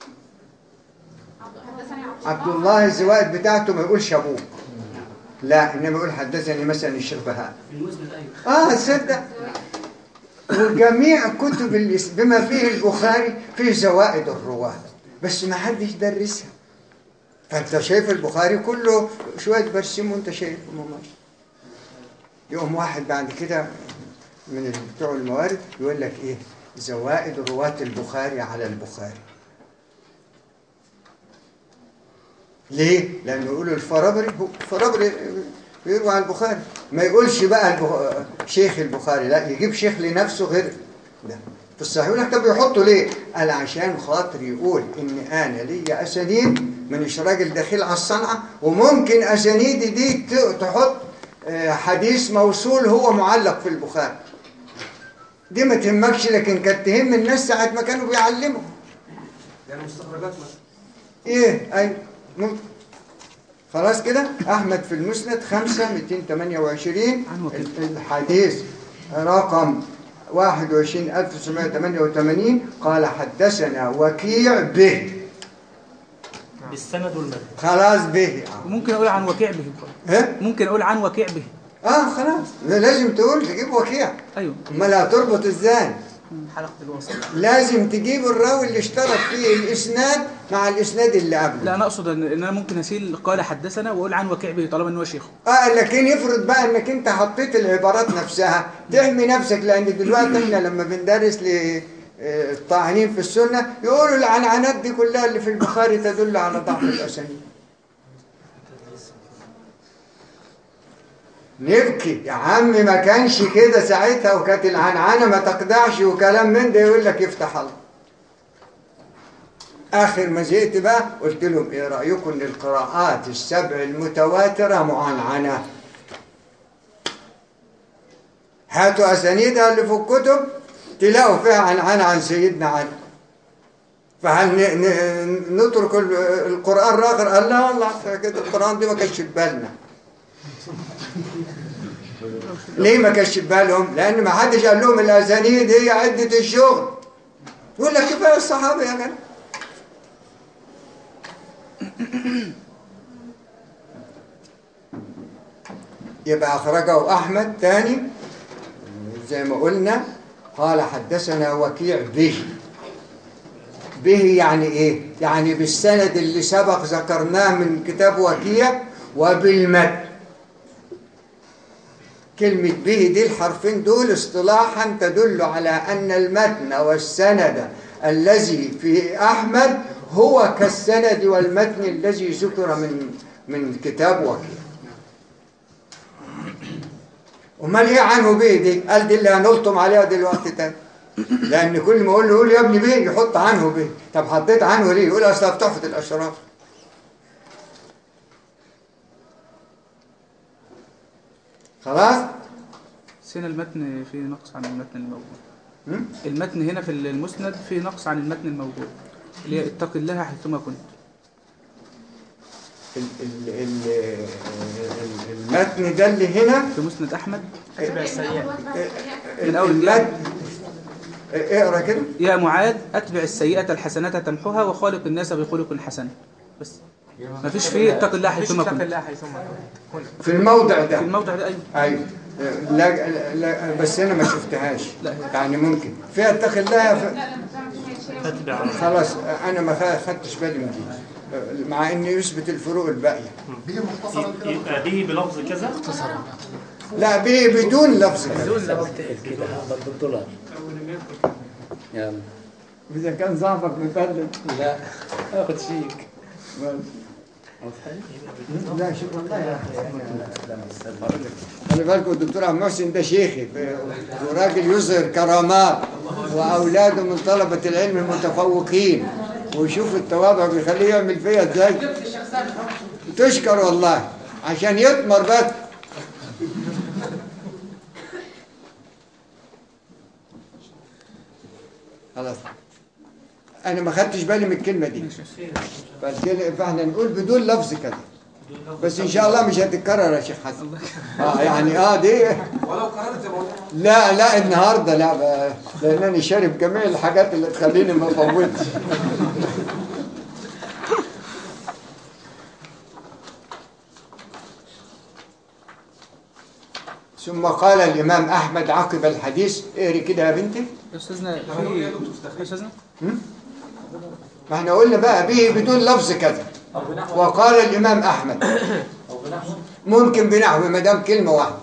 Speaker 6: حدثني
Speaker 1: عبد الله الزوائد بتاعته ما يقولش ابوه لا انما يقول حدثني مثلا الشيخ بهاء
Speaker 8: في المسند ايوه
Speaker 1: اه تصدق وجميع كتب الاس- بما فيه البخاري فيه زوائد الرواه بس ما حدش درسها فانت شايف البخاري كله شويه برسم وانت شايفه ماشي يقوم واحد بعد كده من ال- بتوع الموارد يقول لك ايه زوائد رواة البخاري على البخاري ليه؟ لأنه يقولوا الفرابري هو الفرابري بيروي عن البخاري ما يقولش بقى البخ... شيخ البخاري لا يجيب شيخ لنفسه غير ده في الصحيح يقول لك طب يحطوا ليه؟ قال عشان خاطر يقول ان انا ليا اسانيد مانيش راجل دخيل على الصنعه وممكن اسانيدي دي ت- تحط آه، حديث موصول هو معلق في البخاري دي ما تهمكش لكن كانت تهم الناس ساعه ما كانوا بيعلموا
Speaker 4: يعني مستخرجات مثلا
Speaker 1: ايه اي ممكن خلاص كده احمد في المسند 5 228
Speaker 2: عن وكيل.
Speaker 1: الحديث رقم 21988 قال حدثنا وكيع به
Speaker 3: بالسند والمتن
Speaker 1: خلاص به
Speaker 2: وممكن اقول عن وكيع به
Speaker 1: ها
Speaker 2: ممكن اقول عن وكيع به
Speaker 1: اه خلاص لازم تقول تجيب وكيع
Speaker 2: ايوه
Speaker 1: امال هتربط ازاي
Speaker 2: حلقه الوصل
Speaker 1: لازم تجيب الراوي اللي اشترك فيه الاسناد مع الاسناد اللي قبله
Speaker 2: لا انا اقصد ان إن انا ممكن اسيل قال حدثنا واقول عن وكيع به طالما ان هو شيخه
Speaker 1: اه لكن يفرض بقى انك انت حطيت العبارات نفسها تحمي نفسك لان دلوقتي احنا لما بندرس للطاعنين في السنه يقولوا العنعنات دي كلها اللي في البخاري تدل على ضعف الاسانيد نبكي يا عم ما كانش كده ساعتها وكانت العنعنه ما تقدعش وكلام من ده يقول لك افتح الله اخر ما زهقت بقى قلت لهم ايه رايكم ان القراءات السبع المتواتره معنعنه هاتوا اسانيدها اللي في الكتب تلاقوا فيها عنعنه عن سيدنا علي فهل ن- ن- نترك ال- القران راغر قال لا والله كده القران دي ما كانش في بالنا ليه ما كانش في بالهم لان ما حدش قال لهم الاسانيد هي عده الشغل يقول لك كفايه الصحابه يا جدع يبقى أخرجه أحمد تاني زي ما قلنا قال حدثنا وكيع به به يعني إيه؟ يعني بالسند اللي سبق ذكرناه من كتاب وكيع وبالمتن كلمة به دي الحرفين دول اصطلاحا تدل على أن المتن والسند الذي في أحمد هو كالسند والمتن الذي ذكر من من كتاب وكيل امال ايه عنه به دي قال دي اللي هنلطم عليها دلوقتي تاني لان كل ما اقول له يقول يا ابني به يحط عنه به طب حطيت عنه ليه يقول اصل في تحفه الاشراف خلاص
Speaker 2: سين المتن فيه نقص عن المتن الموجود
Speaker 1: هم؟
Speaker 2: المتن هنا في المسند فيه نقص عن المتن الموجود اللي هي اتق الله حيثما كنت
Speaker 1: ال ال ال ال- المتن ده اللي هنا
Speaker 2: في مسند أحمد
Speaker 3: اتبع السيئة
Speaker 2: من أول
Speaker 1: المتن اقرا كده
Speaker 2: يا معاذ أتبع السيئة الحسنة تمحها وخالق الناس بخلق حسن بس ما فيش فيه اتق الله حيثما كنت
Speaker 3: الله حيثما كنت
Speaker 1: في الموضع
Speaker 2: في
Speaker 1: ده
Speaker 2: الموضع ده أيوه
Speaker 1: ايوه لا, لا بس انا ما شفتهاش
Speaker 2: لا.
Speaker 1: يعني ممكن فيها اتق الله ف...
Speaker 3: اتبع
Speaker 1: خلاص انا ما خدتش بالي من دي مع انه يثبت الفروق الباقيه
Speaker 3: يبقى به بلفظ كذا
Speaker 1: لا به بدون لفظ كده.
Speaker 9: كده بالدولار يلا
Speaker 1: اذا كان ظهرك مفلت
Speaker 9: لا اخد شيك
Speaker 1: لا شوف والله يا اخي خلي بالكم الدكتور عبد المحسن ده شيخي وراجل يظهر كرامات واولاده من طلبه العلم المتفوقين ويشوف التواضع بيخليه يعمل فيا ازاي تشكر والله عشان يطمر بس خلاص انا ما خدتش بالي من الكلمه دي فالكلمة- فاحنا نقول بدون لفظ كده بس ان شاء الله مش هتتكرر يا شيخ حسن اه يعني اه دي
Speaker 4: ولو قررت يا مولانا
Speaker 1: لا لا النهارده لا بقى، لانني شارب جميع الحاجات اللي تخليني ما افوتش ثم قال الامام احمد عقب الحديث اقري كده يا بنتي
Speaker 2: يا أستاذنا في يا أستاذنا
Speaker 1: ما احنا قلنا بقى به بدون لفظ كذا وقال الامام احمد ممكن بنحو ما دام كلمه واحده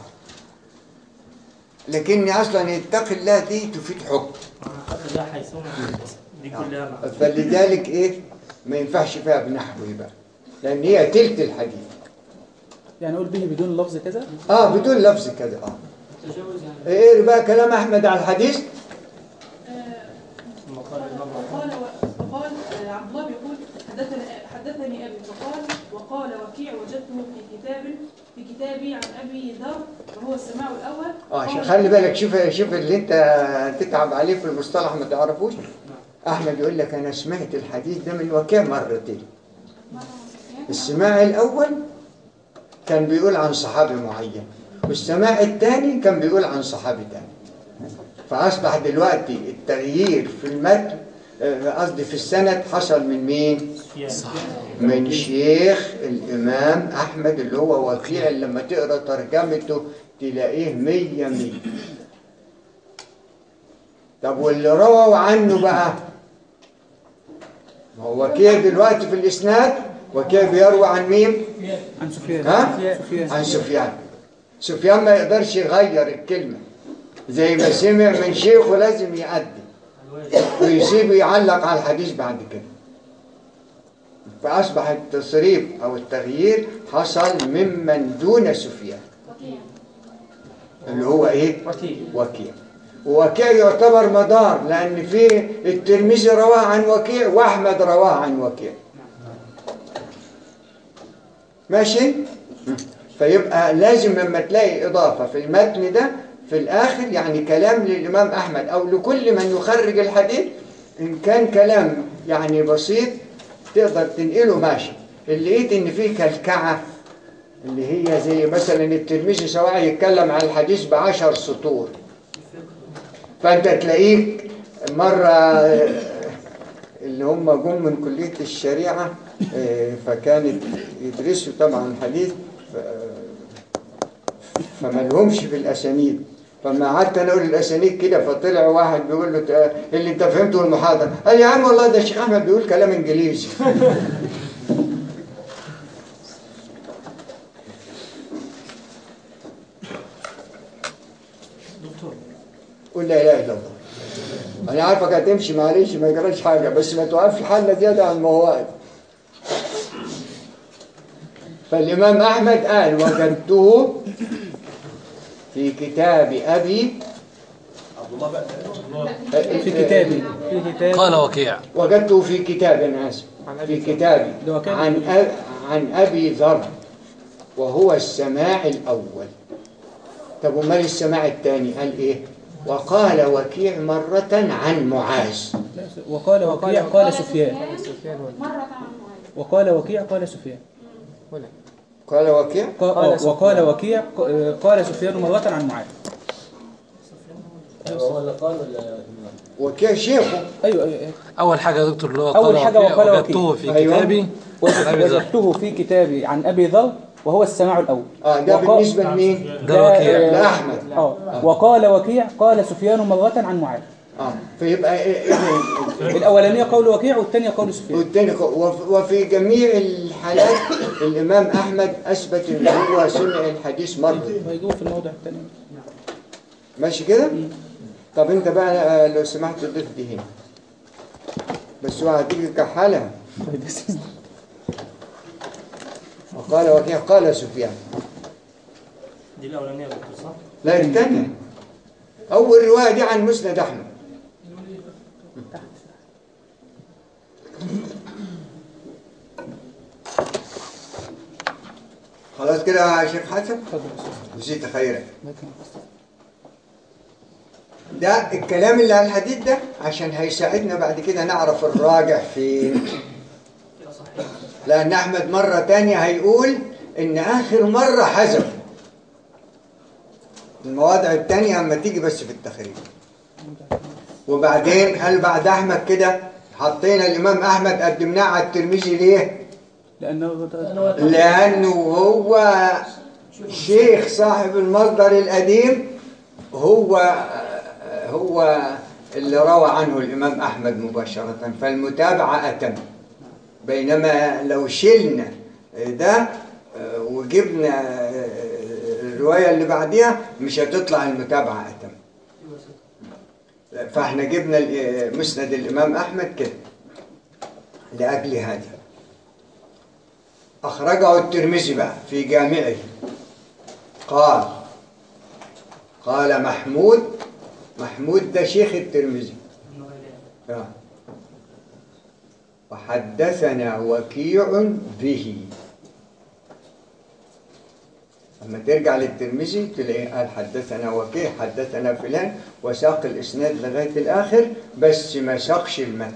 Speaker 1: لكن اصلا اتق الله دي تفيد حكم
Speaker 3: اتبع حيثما كنت دي كلها
Speaker 1: فلذلك ايه ما ينفعش فيها بنحو بقى لان هي تلت الحديث
Speaker 2: يعني أقول به بدون لفظ كذا
Speaker 1: اه بدون لفظ كده اه
Speaker 8: تجاوز يعني
Speaker 1: ايه بقى كلام احمد على الحديث
Speaker 3: ثم قال الإمام
Speaker 7: وقال وقال آه، عبد الله بيقول حدثني حدثني ابي وقال وقال وكيع وجدته في كتاب في كتابي عن ابي ذر وهو السماع الاول
Speaker 1: اه عشان
Speaker 7: قال-
Speaker 1: خلي بالك شوف شوف اللي انت تتعب عليه في المصطلح ما تعرفوش احمد يقول لك انا سمعت الحديث ده من وكيع مرتين السماع الاول كان بيقول عن صحابي معين والسماع الثاني كان بيقول عن صحابي ثاني فاصبح دلوقتي التغيير في المتن آه، قصدي في السند حصل من مين؟ من شيخ الإمام أحمد اللي هو وكيع اللي لما تقرأ ترجمته تلاقيه مية مية طب واللي رووا عنه بقى ما هو وكيع دلوقتي في الإسناد وكيع بيروي عن مين؟
Speaker 2: عن سفيان
Speaker 1: ها؟
Speaker 2: سفيان
Speaker 1: عن سفيان سفيان ما يقدرش يغير الكلمة زي ما سمع من شيخه لازم يأدي ويسيبه يعلق على الحديث بعد كده فأصبح التصريف أو التغيير حصل ممن دون سفيان اللي هو إيه؟
Speaker 8: وكيل
Speaker 1: وكيع ووكيع يعتبر مدار لأن في الترمذي رواه عن وكيع وأحمد رواه عن وكيع ماشي؟ فيبقى لازم لما تلاقي إضافة في المتن ده في الآخر يعني كلام للإمام أحمد أو لكل من يخرج الحديث إن كان كلام يعني بسيط تقدر تنقله ماشي اللي لقيت إن فيه كلكعة اللي هي زي مثلا الترمذي سواء يتكلم عن الحديث بعشر سطور فأنت تلاقيك مرة اللي هم جم من كلية الشريعة آه، فكانت يدرسوا طبعا حديث ف- فما لهمش في الأسانيد فما قعدت انا اقول الاسانيد كده فطلع واحد بيقول له "آه، اللي انت فهمته المحاضره قال يا عم والله ده الشيخ احمد بيقول كلام انجليزي تقول لا اله الا الله انا عارفك هتمشي معلش ما يجراش حاجه بس ما توقفش حالنا زياده عن ما هو واقف فالامام احمد قال وجدته في كتاب ابي
Speaker 4: عبد الله بقى
Speaker 2: في كتابي في كتاب
Speaker 11: قال وكيع
Speaker 1: وجدته في كتاب انا اسف في كتابي
Speaker 2: ده هو كان-
Speaker 1: عن أب عن ابي ذر وهو السماع الاول طب ومال السماع الثاني قال ايه وقال وكيع مرة عن معاذ
Speaker 2: وقال وكيع قال سفيان
Speaker 10: مرة عن معاذ
Speaker 2: وقال وكيع قال سفيان
Speaker 1: قال وكيع
Speaker 2: ق- آه، وقال وكيع ق- قال سفيان مرة عن معاذ
Speaker 9: هو اللي قال ولا
Speaker 1: وكيع شيخه
Speaker 2: ايوه ايوه أيوة.
Speaker 11: أول حاجة يا دكتور اللي هو
Speaker 2: أول
Speaker 11: قال
Speaker 2: حاجة
Speaker 11: وكيع
Speaker 2: وقال
Speaker 11: وجدته
Speaker 2: وكيع.
Speaker 11: في
Speaker 1: أيوة.
Speaker 11: كتابي عن أبي ذر
Speaker 2: وجدته في كتابي عن ابي ذر وهو السماع الاول
Speaker 1: اه ده
Speaker 2: وقال-
Speaker 1: بالنسبة لمين؟
Speaker 11: ده وكيع
Speaker 2: آه،
Speaker 1: لأحمد
Speaker 2: اه وقال وكيع قال سفيان مرة عن معاذ
Speaker 1: اه فيبقى إيه إيه
Speaker 2: الأولانية قول وكيع والثانية قول سفيان
Speaker 1: والتاني خ- وف- وفي جميع الحالات الإمام أحمد أثبت إن هو سمع الحديث مرة
Speaker 2: ويجوا في الموضع الثاني
Speaker 1: ماشي كده؟ طب أنت بقى آه، لو سمحت ضيف دي هنا بس هو هتيجي كحالها وقال وكيع قال سفيان
Speaker 3: دي الاولانيه يا دكتور صح؟
Speaker 1: لا الثانية أول رواية دي عن مسند أحمد خلاص كده يا شيخ حسن نسيت خيرك ده الكلام اللي على الحديد ده عشان هيساعدنا بعد كده نعرف الراجع فين لأن أحمد مرة تانية هيقول إن آخر مرة حذف المواضع التانية أما تيجي بس في التخريج وبعدين هل بعد أحمد كده حطينا الإمام أحمد قدمناه على الترمذي ليه؟
Speaker 2: لأنه
Speaker 1: لأنه هو شيخ صاحب المصدر القديم هو هو اللي روى عنه الإمام أحمد مباشرة فالمتابعة أتم بينما لو شلنا ده وجبنا الرواية اللي بعديها مش هتطلع المتابعة أتم فاحنا جبنا ال- مسند الإمام أحمد كده لأجل هذا أخرجه الترمذي بقى في جامعه قال قال محمود محمود ده شيخ الترمذي آه. وحدثنا وكيع به لما ترجع للترمذي تلاقي قال حدثنا وكيع حدثنا فلان وساق الاسناد لغايه الاخر بس ما ساقش المتن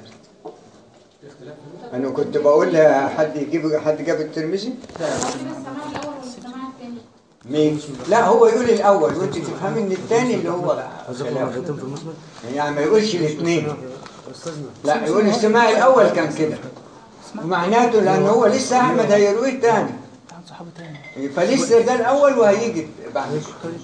Speaker 1: انا كنت بقول حد يجيب حد جاب الترمذي
Speaker 10: السماع الأول والسماع الثاني
Speaker 1: مين لا هو يقول الاول وانت تفهم ان الثاني اللي هو خلاف.
Speaker 11: مرتين في المسند
Speaker 1: يعني ما يقولش الاثنين لا يقول السماع الاول كان كده معناته لان هو لسه احمد هيرويه تاني
Speaker 2: عن صحابة تاني
Speaker 1: فلسه ده الاول وهيجي بعد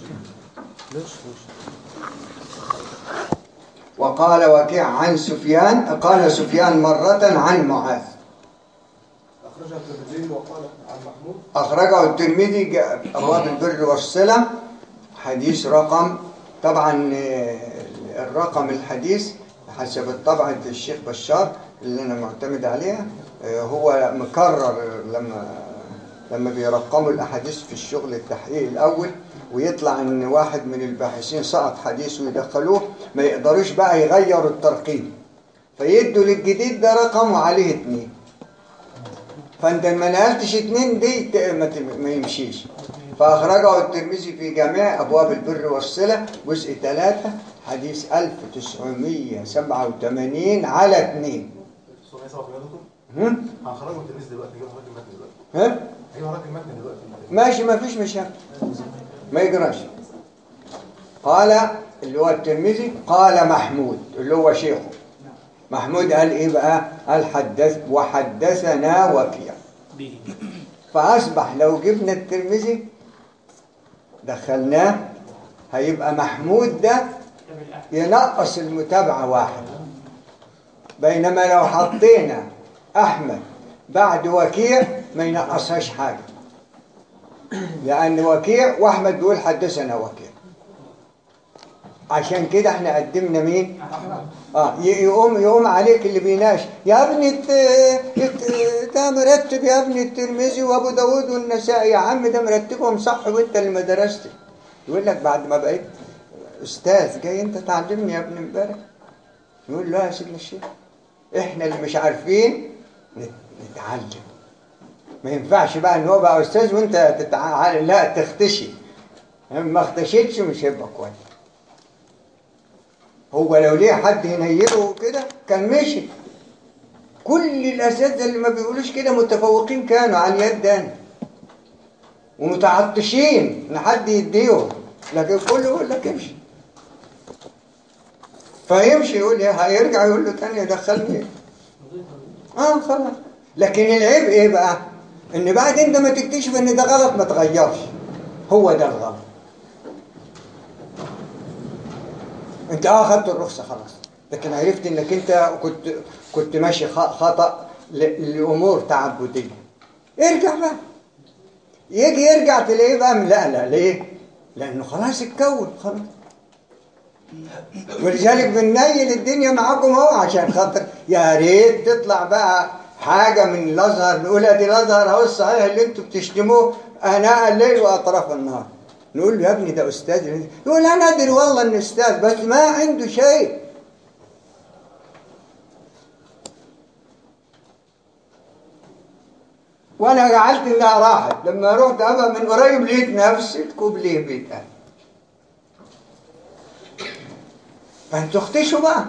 Speaker 1: وقال وكيع عن سفيان قال سفيان مرة عن معاذ
Speaker 4: أخرجها الترمذي وقال عن محمود
Speaker 1: أخرجه الترمذي جاء في أبواب البر والصلة حديث رقم طبعا آه، الرقم الحديث حسب الطبعة الشيخ بشار اللي أنا معتمد عليها آه، هو مكرر لما لما بيرقموا الأحاديث في الشغل التحقيق الأول ويطلع إن واحد من الباحثين سقط حديث ويدخلوه ما يقدروش بقى يغيروا الترقيم فيدوا للجديد ده رقم وعليه اتنين فانت ما نقلتش اتنين دي ت- ما ت- ما يمشيش فأخرجه الترمذي في جميع أبواب البر والصلة جزء 3 حديث 1987 على 2
Speaker 4: الصومية سبعة في دكتور
Speaker 1: هم؟
Speaker 4: هنخرجه التلميذ دلوقتي نجيب حضرتك المتن دلوقتي
Speaker 1: ها؟
Speaker 4: نجيب حضرتك المتن دلوقتي
Speaker 1: ماشي ما فيش مشاكل ما يجراش قال اللي هو الترمذي قال محمود اللي هو شيخه محمود قال ايه بقى قال حدث وحدثنا وكيع
Speaker 3: به
Speaker 1: فأصبح لو جبنا الترمذي دخلناه هيبقى محمود ده ينقص المتابعة واحد بينما لو حطينا أحمد بعد وكيع ما ينقصهاش حاجة لأن وكيع وأحمد بيقول حدثنا وكيع عشان كده احنا قدمنا مين اه ي- يقوم يقوم عليك اللي بيناش يا ابني ت- ت- ده مرتب يا ابني الترمذي وابو داود والنسائي يا عم ده مرتبهم صح وانت اللي ما درستش يقول لك بعد ما بقيت استاذ جاي انت تعلمني يا ابن امبارح يقول له يا سيدنا الشيخ احنا اللي مش عارفين نت- نتعلم ما ينفعش بقى ان هو بقى استاذ وانت تتع... لا تختشي ما اختشيتش مش هيبقى كويس هو لو ليه حد ينيله كده كان مشي كل الاساتذه اللي ما بيقولوش كده متفوقين كانوا على اليد انا ومتعطشين ان حد يديهم لكن كله يقول لك امشي فيمشي يقول ايه هيرجع يقول له تاني دخلني اه خلاص لكن العيب ايه بقى ان بعد انت ما تكتشف ان ده غلط ما تغيرش هو ده الغلط انت اه خدت الرخصه خلاص لكن عرفت انك انت كنت كنت ماشي خ- خطا ل- لامور تعبديه ارجع بقى يجي يرجع تلاقيه بقى لا لا ليه لانه خلاص اتكون خلاص ولذلك بننيل الدنيا معاكم اهو عشان خاطر يا ريت تطلع بقى حاجه من الازهر نقول ادي الازهر اهو الصحيح اللي انتوا بتشتموه اناء الليل واطراف النهار نقول له يا ابني ده استاذ يقول انا ادري والله انه استاذ بس ما عنده شيء وانا جعلت انها راحت لما رحت ابقى من قريب لقيت نفسي كوبليه بيتقال فانتوا اختشوا بقى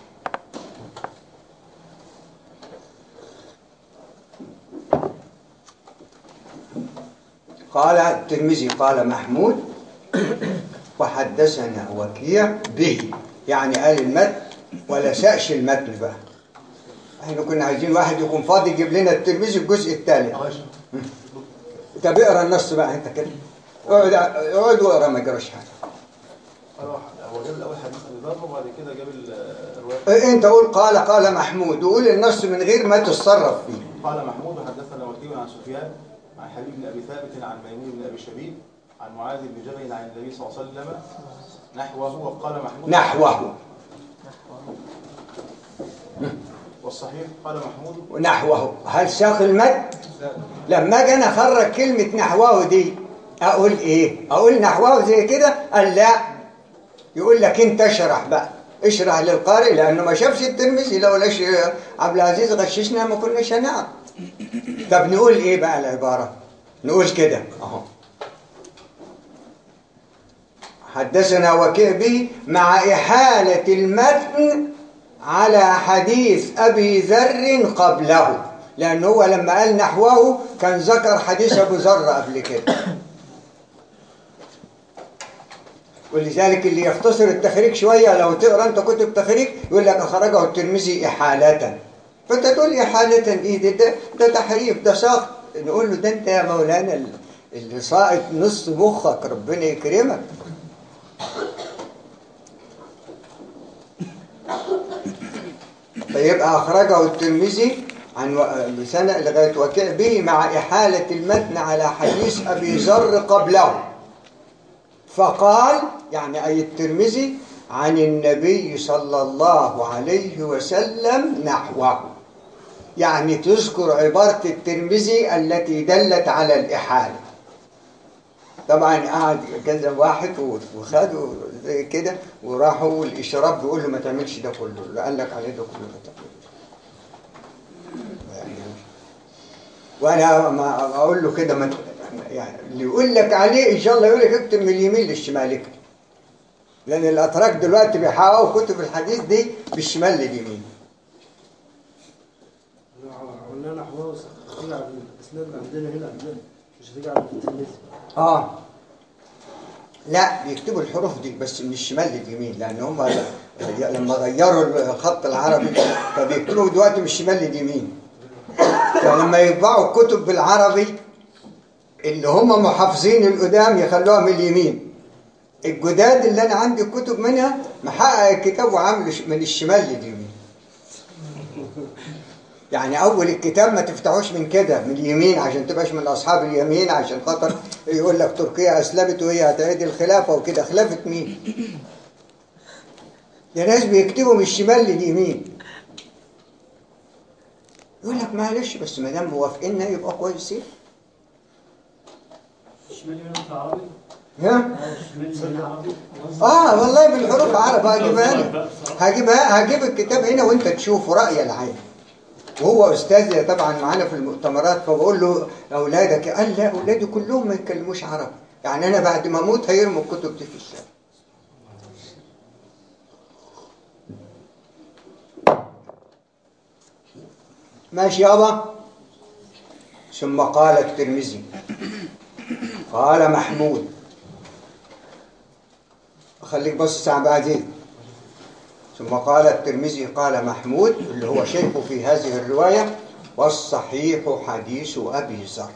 Speaker 1: قال الترمذي قال محمود وحدثنا وكيع به يعني قال المتن ولا سأش المتن بقى احنا كنا عايزين واحد يكون فاضي يجيب لنا الترمذي الجزء الثالث طب اقرا النص بقى انت كده اقعد اقعد واقرا ما جراش حاجه
Speaker 12: هو جاب الاول حديث ابي ذر وبعد كده جاب الروايه
Speaker 1: إيه انت قول قال قال محمود وقول النص من غير ما تتصرف فيه
Speaker 12: قال محمود حدثنا وكيع عن سفيان عن حبيب بن ابي ثابت عن ميمون بن ابي شبيب عن معاذ بن جبل عن النبي صلى الله عليه وسلم نحوه وقال محمود
Speaker 1: نحوه
Speaker 12: والصحيح قال محمود
Speaker 1: نحوه هل ساق المد لما اجي انا اخرج كلمه نحوه دي اقول ايه اقول نحوه زي كده قال لا يقول لك انت اشرح بقى اشرح للقارئ لانه ما شافش الترمذي لو لاش عبد العزيز غششنا ما كناش هنعرف طب نقول ايه بقى العباره نقول كده اهو حدثنا وكيع به مع إحالة المتن على حديث أبي ذر قبله لأنه هو لما قال نحوه كان ذكر حديث أبو ذر قبل كده ولذلك اللي يختصر التخريج شوية لو تقرأ أنت كتب تخريج يقول لك أخرجه الترمذي إحالة فأنت تقول إحالة إيه ده, ده, ده تحريف ده ساقط نقول له ده أنت يا مولانا اللي ساقط نص مخك ربنا يكرمك فيبقى أخرجه الترمذي عن و- بسنة لغاية وكيع به مع إحالة المتن على حديث أبي ذر قبله فقال يعني أي الترمذي عن النبي صلى الله عليه وسلم نحوه يعني تذكر عبارة الترمذي التي دلت على الإحالة طبعا قعد كذا واحد و- وخدوا زي كده وراحوا الإشراف بيقول له ما تعملش ده كله اللي قال لك عليه ده كله ما تعملش يعني وانا ما اقول له كده ما ت- يعني اللي يقول لك عليه ان شاء الله يقول لك اكتب من اليمين للشمال اكتب لان الاتراك دلوقتي بيحققوا كتب الحديث دي بالشمال لليمين
Speaker 13: قلنا نحوه هتيجي على الاسناد عندنا هنا عندنا مش هتيجي على التلميذ
Speaker 1: اه لا بيكتبوا الحروف دي بس من الشمال لليمين لان هم لما غيروا الخط العربي فبيكتبوا دلوقتي من الشمال لليمين فلما يطبعوا الكتب بالعربي اللي هم محافظين القدام يخلوها من اليمين الجداد اللي انا عندي الكتب منها محقق الكتاب وعامل من الشمال لليمين يعني اول الكتاب ما تفتحوش من كده من اليمين عشان تبقاش من اصحاب اليمين عشان خاطر يقول لك تركيا اسلمت وهي هتعيد الخلافه وكده خلافه مين
Speaker 14: ده ناس بيكتبوا من الشمال لليمين يقول لك معلش بس ما دام موافقيننا يبقى كويسين
Speaker 5: الشمال يمين في العربي
Speaker 14: ها
Speaker 5: الشمال يمين العربي
Speaker 14: اه والله بالحروف عرب هجيبها لك هجيبها هجيب الكتاب هنا وانت تشوف رأي العين وهو استاذ طبعا معانا في المؤتمرات فبقول له اولادك قال لا اولادي كلهم ما يتكلموش عربي يعني انا بعد ما اموت هيرموا الكتب دي في الشارع ماشي يابا ثم قال الترمذي قال محمود خليك بص الساعة بعدين ثم قال الترمذي قال محمود اللي هو شيخه في هذه الرواية والصحيح حديث أبي ذر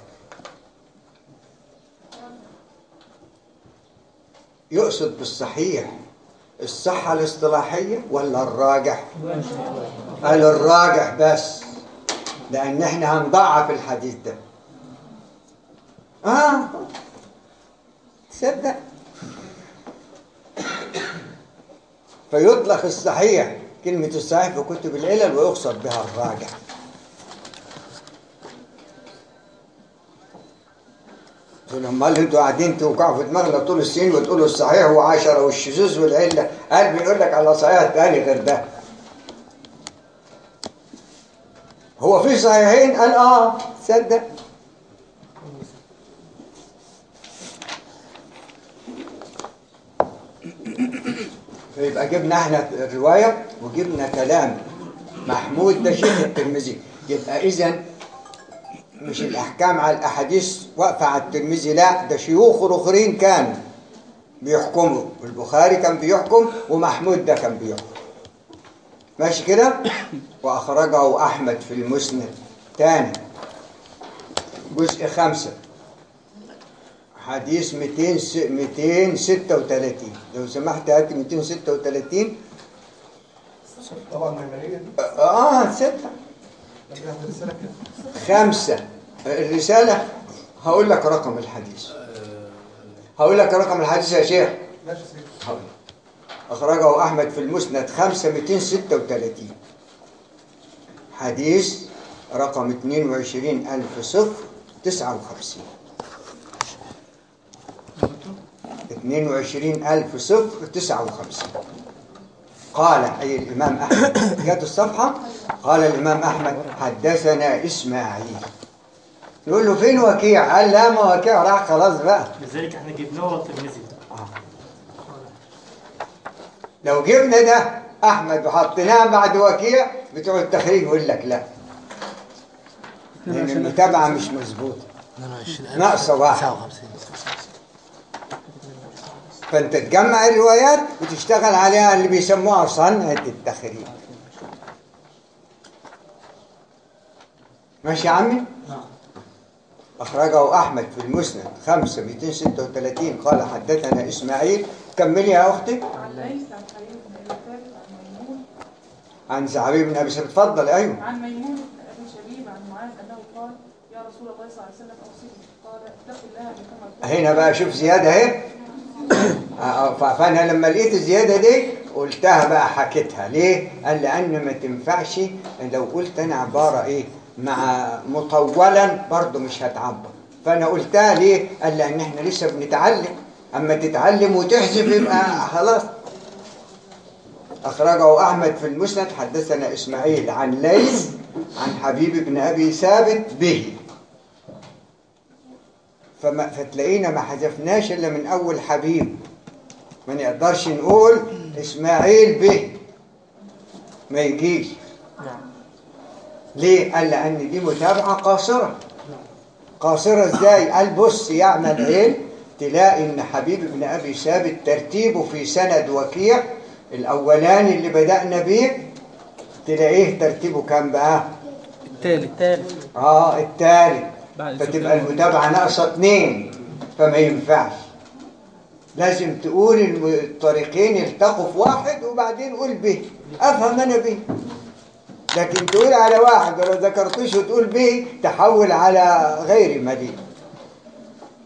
Speaker 14: يقصد بالصحيح الصحة الاصطلاحية ولا الراجح قال الراجح بس لأن احنا هنضعف الحديث ده آه تصدق فيطلق الصحيح كلمة الصحيح في كتب العلل ويقصد بها الراجح لما انتوا قاعدين توقعوا في دماغنا طول السنين وتقولوا الصحيح وعشرة والشذوذ والعلة قال بيقول لك على صحيح تاني غير ده هو في صحيحين قال اه تصدق فيبقى جبنا احنا الرواية وجبنا كلام محمود ده شيخ الترمذي يبقى اذا مش الاحكام على الاحاديث واقفة على الترمذي لا ده شيوخ اخرين كانوا بيحكموا البخاري كان بيحكم ومحمود ده كان بيحكم ماشي كده واخرجه احمد في المسند تاني جزء خمسة حديث 200 س- 236 لو سمحت هات 236
Speaker 4: طبعا الميمانية دي
Speaker 14: اه ستة
Speaker 4: لما ناخد الرسالة كده
Speaker 14: خمسة الرسالة هقول لك رقم الحديث هقول لك رقم الحديث يا شيخ
Speaker 4: ماشي يا سيدي
Speaker 14: هقول لك. أخرجه أحمد في المسند 5 236 حديث رقم 22000 صفر 59 22000 صفر 59 قال أي الإمام أحمد جات الصفحة قال الإمام أحمد حدثنا إسماعيل نقول له فين وكيع قال لا ما وكيع راح خلاص بقى
Speaker 3: لذلك احنا جبناه الترمذي
Speaker 14: لو جبنا ده احمد وحطيناه بعد وكيع بتوع التخريج يقول لك لا لان المتابعه مش مظبوطه ناقصه واحد فانت تجمع الروايات وتشتغل عليها اللي بيسموها صنعه التخريج ماشي يا عمي أخرجه أحمد في المسند 5 236 قال حدثنا إسماعيل كملي يا أختي
Speaker 7: عن ليس عن حبيب بن ابي ثابت عن ميمون
Speaker 14: عن زعبي بن أبي سعيد اتفضل أيوه
Speaker 7: عن ميمون بن ابي شبيب عن معاذ انه قال يا رسول الله صلى الله عليه وسلم اوصيني قال اتق الله بكما قلت
Speaker 14: هنا بقى شوف زيادة اهي آه، ف- فأنا لما لقيت الزيادة دي قلتها بقى حكيتها ليه؟ قال لأن ما تنفعش لو قلت أنا عبارة إيه مع مطولا برضه مش هتعبر فأنا قلتها ليه؟ قال لأن إحنا لسه بنتعلم أما تتعلم وتحذف يبقى خلاص أخرجه أحمد في المسند حدثنا إسماعيل عن ليث عن حبيب بن أبي ثابت به فما فتلاقينا ما حذفناش الا من اول حبيب ما نقدرش نقول اسماعيل به ما يجيش ليه قال لان دي متابعه قاصره قاصره ازاي قال بص يعمل ايه تلاقي ان حبيب بن ابي ثابت ترتيبه في سند وكيع الاولاني اللي بدانا بيه تلاقيه ترتيبه كام بقى
Speaker 2: التالت
Speaker 14: اه التالت
Speaker 2: بعد
Speaker 14: فتبقى المتابعة ناقصة اتنين فما ينفعش لازم تقول الم- الطريقين يلتقوا في واحد وبعدين قول به افهم انا به لكن تقول على واحد ولو ذكرتوش وتقول به تحول على غير مدين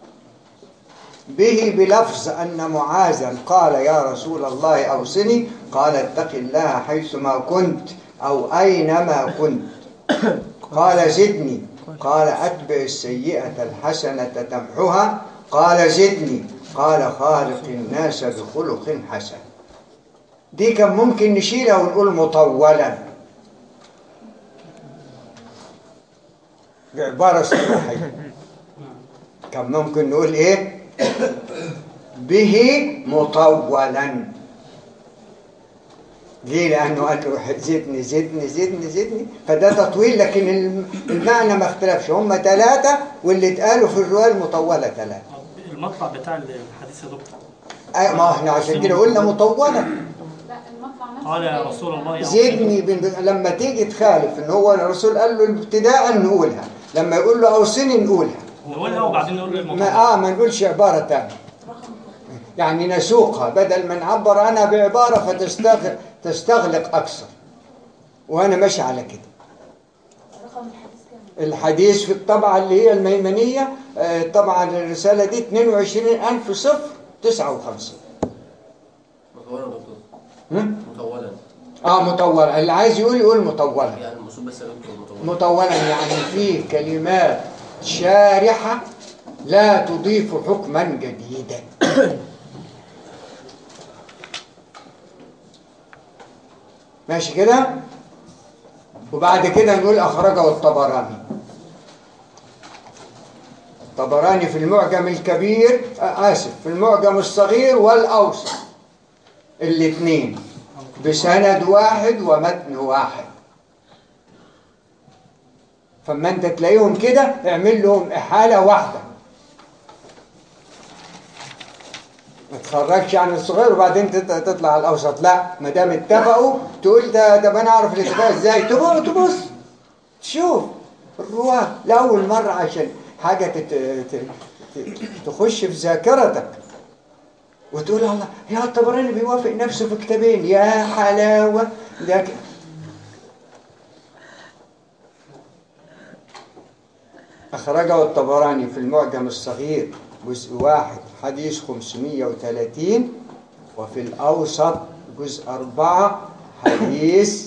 Speaker 14: به بلفظ أن معاذا قال يا رسول الله أوصني قال اتق الله حيثما كنت أو أينما كنت قال زدني قال أتبع السيئة الحسنة تمحها قال زدني قال خالق الناس بخلق حسن دي كان ممكن نشيلها ونقول مطولا بعبارة صحيحة كان ممكن نقول ايه به مطولا ليه لانه قال له زدني زدني زدني زدني فده تطويل لكن الم- المعنى ما اختلفش هم ثلاثة واللي اتقالوا في الرواية المطولة ثلاثة
Speaker 3: المطلع بتاع الحديث يا دكتور
Speaker 14: أي ما احنا عشان كده قلنا مطولة
Speaker 6: لا المطلع نفسه
Speaker 3: قال يا رسول الله يا
Speaker 14: زدني بن- بن- لما تيجي تخالف ان هو الرسول قال له ابتداء نقولها لما يقول له اوصني نقولها
Speaker 3: نقولها وبعدين نقول
Speaker 14: ما
Speaker 3: المطلع
Speaker 14: اه ما نقولش عبارة تانية يعني نسوقها بدل ما نعبر عنها بعبارة فتستغ... تستغلق أكثر وأنا ماشي على كده
Speaker 10: رقم الحديث كام؟
Speaker 14: الحديث في الطبعة اللي هي الميمنية آه، طبعا الرسالة دي 22000 صفر 59
Speaker 15: مطولة يا دكتور
Speaker 14: هم؟
Speaker 15: مطولة
Speaker 14: اه مطولة اللي عايز يقول يقول مطولة
Speaker 15: يعني المصوب بس يا دكتور مطولة
Speaker 14: مطولا يعني فيه كلمات شارحة لا تضيف حكما جديدا ماشي كده وبعد كده نقول أخرجه الطبراني الطبراني في المعجم الكبير آه، آسف في المعجم الصغير والأوسط الاثنين بسند واحد ومتن واحد فما انت تلاقيهم كده اعمل لهم احاله واحده ما تخرجش عن الصغير وبعدين تط- تطلع على الاوسط لا ما دام اتفقوا تقول ده ده انا اعرف الاتفاق ازاي تبص تبص تشوف الرواه لاول مره عشان حاجه تت... ت... ت... تخش في ذاكرتك وتقول الله يا الطبراني بيوافق نفسه في كتابين يا حلاوه ده ك- أخرجه الطبراني في المعجم الصغير جزء واحد حديث 530 وفي الأوسط جزء أربعة حديث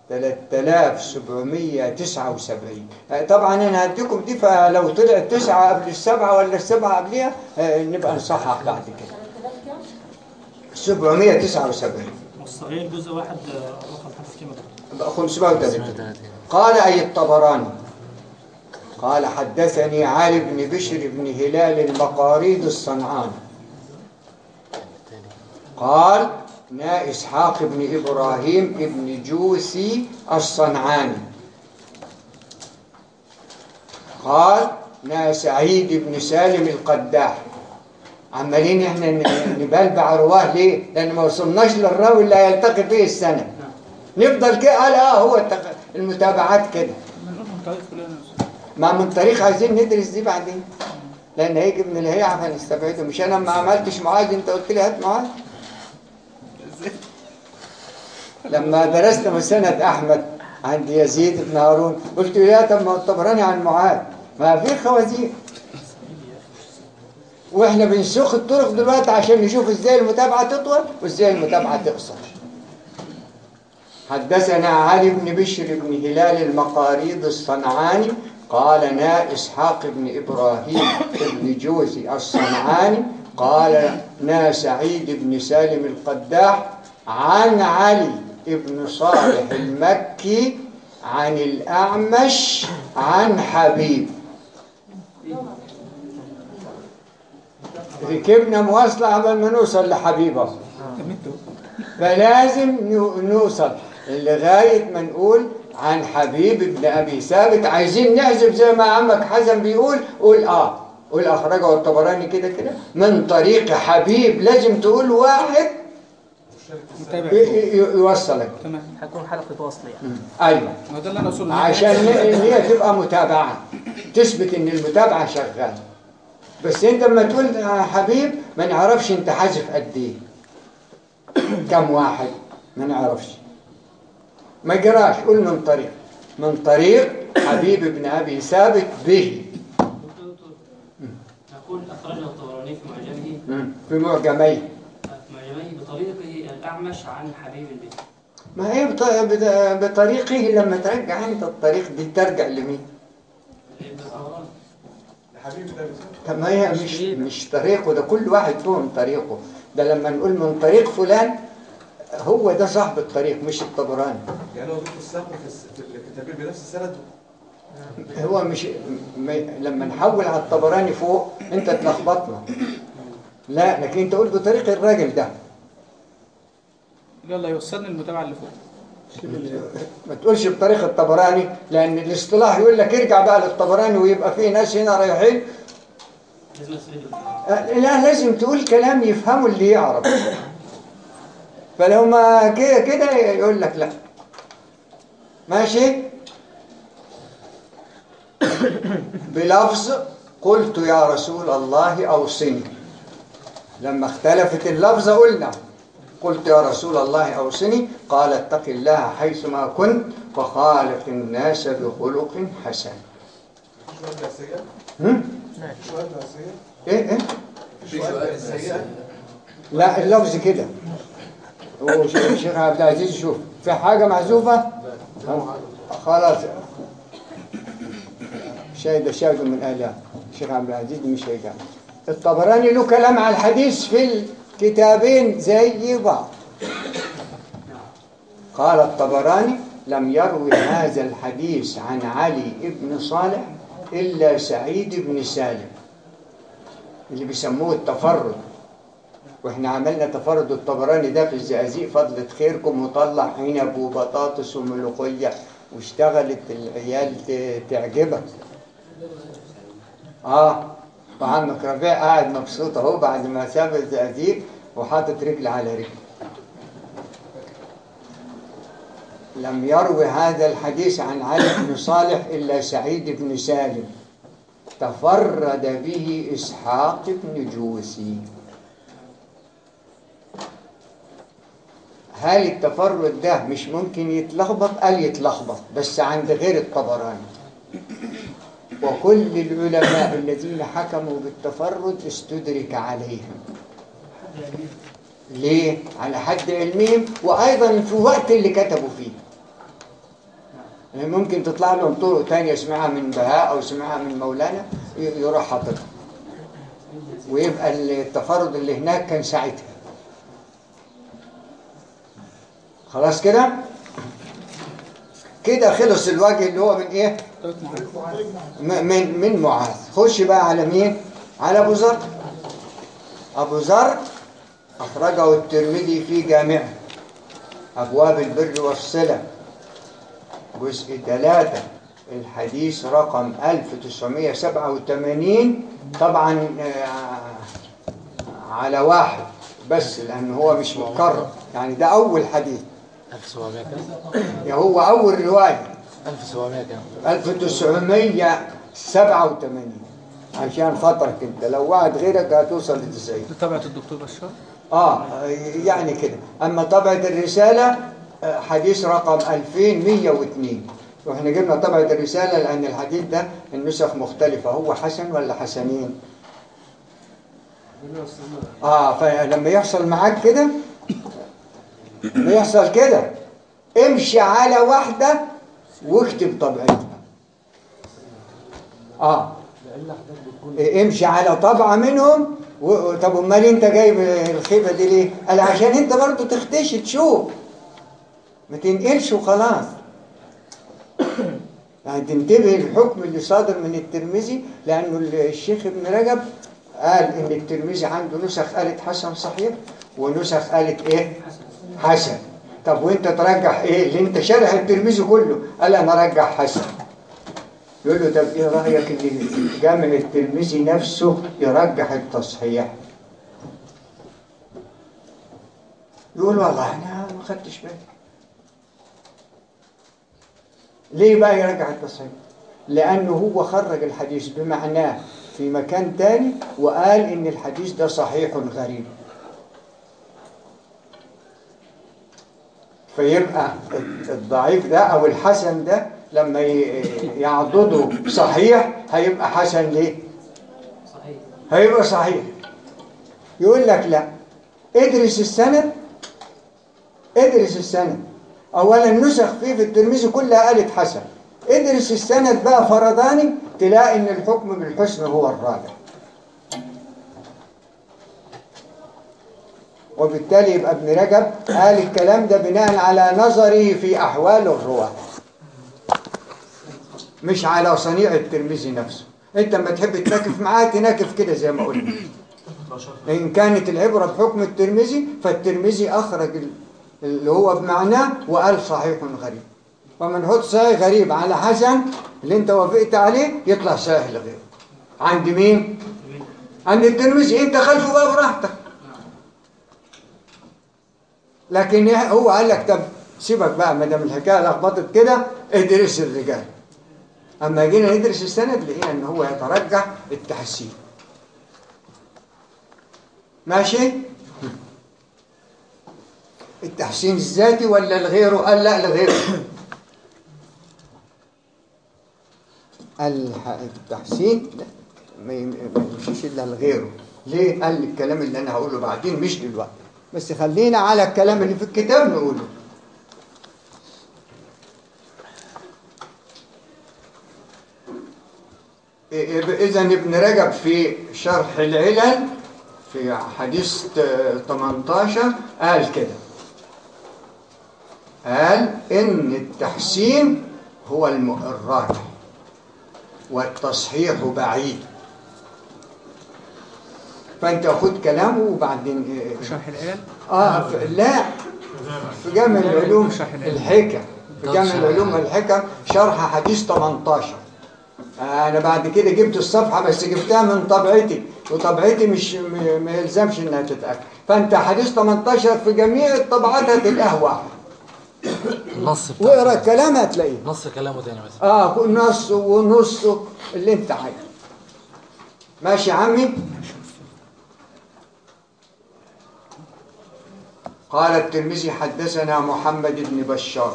Speaker 14: 3779 آه، طبعا أنا هديكم دي فلو طلعت تسعة قبل السبعة ولا السبعة قبلها آه، نبقى نصحح بعد كده 779
Speaker 3: والصغير جزء واحد آه، رقم حديث كام يا دكتور؟
Speaker 14: 530 قال أي الطبراني قال حدثني علي بن بشر بن هلال المقاريد الصنعاني قال نا إسحاق بن إبراهيم بن جوسي الصنعاني قال نا سعيد بن سالم القداح عمالين احنا ن- نبلبع رواه ليه؟ لأن ما وصلناش للراوي اللي هيلتقي به السنة نفضل كده قال اه هو التق- المتابعات كده
Speaker 2: بنقول من طريق فلان
Speaker 14: ما من طريق عايزين ندرس دي بعدين لان هيجي ابن الهيعة فنستبعده مش انا ما عملتش معاذ انت قلت لي هات معاذ لما درست مسند احمد عند يزيد بن هارون قلت له يا طب ما هو الطبراني عن معاذ ما في خوازيق واحنا بنسوق الطرق دلوقتي عشان نشوف ازاي المتابعه تطول وازاي المتابعه تقصر حدثنا علي بن بشر بن هلال المقاريض الصنعاني قال نا إسحاق بن إبراهيم بن جوزي الصنعاني قال نا سعيد بن سالم القداح عن علي بن صالح المكي عن الأعمش عن حبيب ركبنا مواصلة قبل ما نوصل لحبيبه فلازم نو- نوصل لغاية ما نقول عن حبيب ابن أبي ثابت عايزين نحذف زي ما عمك حسن بيقول قول آه قول أخرجه الطبراني كده كده من طريق حبيب لازم تقول واحد
Speaker 2: متابع
Speaker 14: ي- ي- يوصلك
Speaker 2: تمام
Speaker 3: هيكون حلقة وصل يعني
Speaker 14: أيوة
Speaker 2: ما ده اللي انا اقصده
Speaker 14: عشان ان هي تبقى متابعة تثبت ان المتابعة شغالة بس انت لما تقول يا حبيب ما نعرفش انت حذف قد ايه كم واحد ما نعرفش ما جراش قول من طريق من طريق حبيب بن ابي ثابت به
Speaker 8: نقول أخرجه الطبراني في معجمه
Speaker 14: في معجميه
Speaker 8: في معجمه بطريقه الأعمش عن حبيب بن
Speaker 14: ما هي بط- بط- بطريقه لما ترجع انت الطريق دي ترجع لمين
Speaker 4: حبيبي ده
Speaker 14: طب ما هي مش مش طريقه ده كل واحد فيهم طريقه ده لما نقول من طريق فلان هو ده صاحب الطريق مش الطبراني
Speaker 4: يعني هو ضد السهم في الس- في الكتابين بنفس السند
Speaker 14: هو مش م... لما نحول على الطبراني فوق انت تلخبطنا لا لكن انت قول بطريق الراجل ده
Speaker 2: يلا يوصلني المتابعة اللي فوق
Speaker 14: ما تقولش بطريق الطبراني لان الاصطلاح يقول لك ارجع بقى للطبراني ويبقى في ناس هنا رايحين
Speaker 8: لازم أسئلة
Speaker 14: أه، لا لازم تقول كلام يفهمه اللي يعرف فلو ما كده كده يقول لك لا ماشي بلفظ قلت يا رسول الله أوصني لما اختلفت اللفظة قلنا قلت يا رسول الله أوصني قال اتق الله حيثما كنت وخالق الناس بخلق حسن
Speaker 4: مفيش وقت السيئة
Speaker 14: هم؟
Speaker 4: مفيش وقت السيئة
Speaker 14: ايه ايه
Speaker 4: مفيش وقت السيئة
Speaker 14: لا اللفظ كده هو ش- الشيخ عبد العزيز شوف في حاجة محذوفة ها؟ خلاص شاهد شاهد من أهلها الشيخ عبد العزيز مش هيجي الطبراني له كلام على الحديث في الكتابين زي بعض قال الطبراني لم يروي هذا الحديث عن علي بن صالح إلا سعيد بن سالم اللي بيسموه التفرد واحنا عملنا تفرد الطبراني ده في الزقازيق فضلة خيركم وطلع عنب وبطاطس وملوخية واشتغلت العيال ت- تعجبك اه وعمك ربيع قاعد مبسوط اهو بعد ما ساب الزقازيق وحاطط رجل على رجل لم يروي هذا الحديث عن علي بن صالح إلا سعيد بن سالم تفرد به إسحاق بن جوسي هل التفرد ده مش ممكن يتلخبط؟ قال يتلخبط بس عند غير الطبراني وكل العلماء الذين حكموا بالتفرد استدرك عليهم ليه؟ على حد علمهم وأيضا في الوقت اللي كتبوا فيه يعني ممكن تطلع لهم طرق تانية اسمها من بهاء أو اسمها من مولانا ي- يروح حاططها ويبقى التفرد اللي هناك كان ساعتها خلاص كده كده خلص الوجه اللي هو من ايه م- من من معاذ خش بقى على مين على ابو ذر ابو ذر اخرجه الترمذي في جامعه ابواب البر والصله جزء ثلاثة الحديث رقم 1987 طبعا آه، على واحد بس لأنه هو مش متكرر يعني ده أول حديث
Speaker 11: 1700 كام؟
Speaker 14: يعني هو أول رواية
Speaker 11: 1700 كام؟
Speaker 14: 1987 عشان خاطرك انت لو واحد غيرك هتوصل ل 90
Speaker 2: طبعة الدكتور بشار
Speaker 14: اه يعني كده اما طبعة الرسالة آه، حديث رقم 2102 واحنا جبنا طبعة الرسالة لان الحديث ده النسخ مختلفة هو حسن ولا حسنين اه فلما يحصل معاك كده لما يحصل كده امشي على واحدة واكتب طبعتها اه امشي على طبعة منهم و... طب امال انت جايب الخيبة دي ليه؟ قال عشان انت برضو تختش تشوف ما تنقلش وخلاص يعني تنتبه الحكم اللي صادر من الترمذي لانه الشيخ ابن رجب قال ان الترمذي عنده نسخ قالت حسن صحيح ونسخ قالت ايه؟ حسن طب وانت ترجح ايه؟ اللي انت شارح الترمذي كله قال انا ارجح حسن يقول له طب ايه رايك ان جامع الترمذي نفسه يرجح التصحيح يقول والله انا ما خدتش بالي ليه بقى يرجع التصحيح لانه هو خرج الحديث بمعناه في مكان تاني وقال ان الحديث ده صحيح غريب فيبقى الضعيف ده او الحسن ده لما ي- يعضده صحيح هيبقى حسن ليه
Speaker 8: صحيح
Speaker 14: هيبقى صحيح يقول لك لا ادرس السند ادرس السند اولا نسخ فيه في الترمذي كلها قالت حسن ادرس السند بقى فرداني تلاقي ان الحكم بالحسن هو الراجح وبالتالي يبقى ابن رجب قال الكلام ده بناء على نظره في احوال الرواه مش على صنيع الترمذي نفسه انت لما تحب تناكف معاه تناكف كده زي ما قلنا إن كانت العبرة بحكم الترمذي فالترمذي أخرج ال- اللي هو بمعناه وقال صحيح غريب ومن حط صحيح غريب على حسن اللي انت وافقت عليه يطلع صحيح لغيره عند مين؟ عند الترمذي انت خلفه بقى براحتك لكن هو قال لك طب سيبك بقى ما دام الحكايه لخبطت كده ادرس الرجال اما جينا ندرس السند لقينا ان هو يترجح التحسين ماشي التحسين الذاتي ولا لغيره قال لا لغيره الح- التحسين لا، ما يم- ما يمشيش الا لغيره ليه قال الكلام اللي انا هقوله بعدين مش دلوقتي بس خلينا على الكلام اللي في الكتاب نقوله إذا ابن رجب في شرح العلل في حديث 18 قال كده قال إن التحسين هو الم- الراجح والتصحيح بعيد فأنت خد كلامه وبعدين
Speaker 2: شرح العلل
Speaker 14: آه في لا في جامع العلوم الحكم في جامع العلوم الحكم شرح حديث 18 انا بعد كده جبت الصفحه بس جبتها من طبعتي وطبعتي مش م- ما يلزمش انها تتاكد فانت حديث 18 في جميع الطبعات هتلاقيه واحد
Speaker 11: النص بتاع
Speaker 14: واقرا الكلام هتلاقيه
Speaker 11: نص كلامه تاني مثلا
Speaker 14: اه نص ونص اللي انت عايزه ماشي يا عمي قال الترمذي حدثنا محمد بن بشار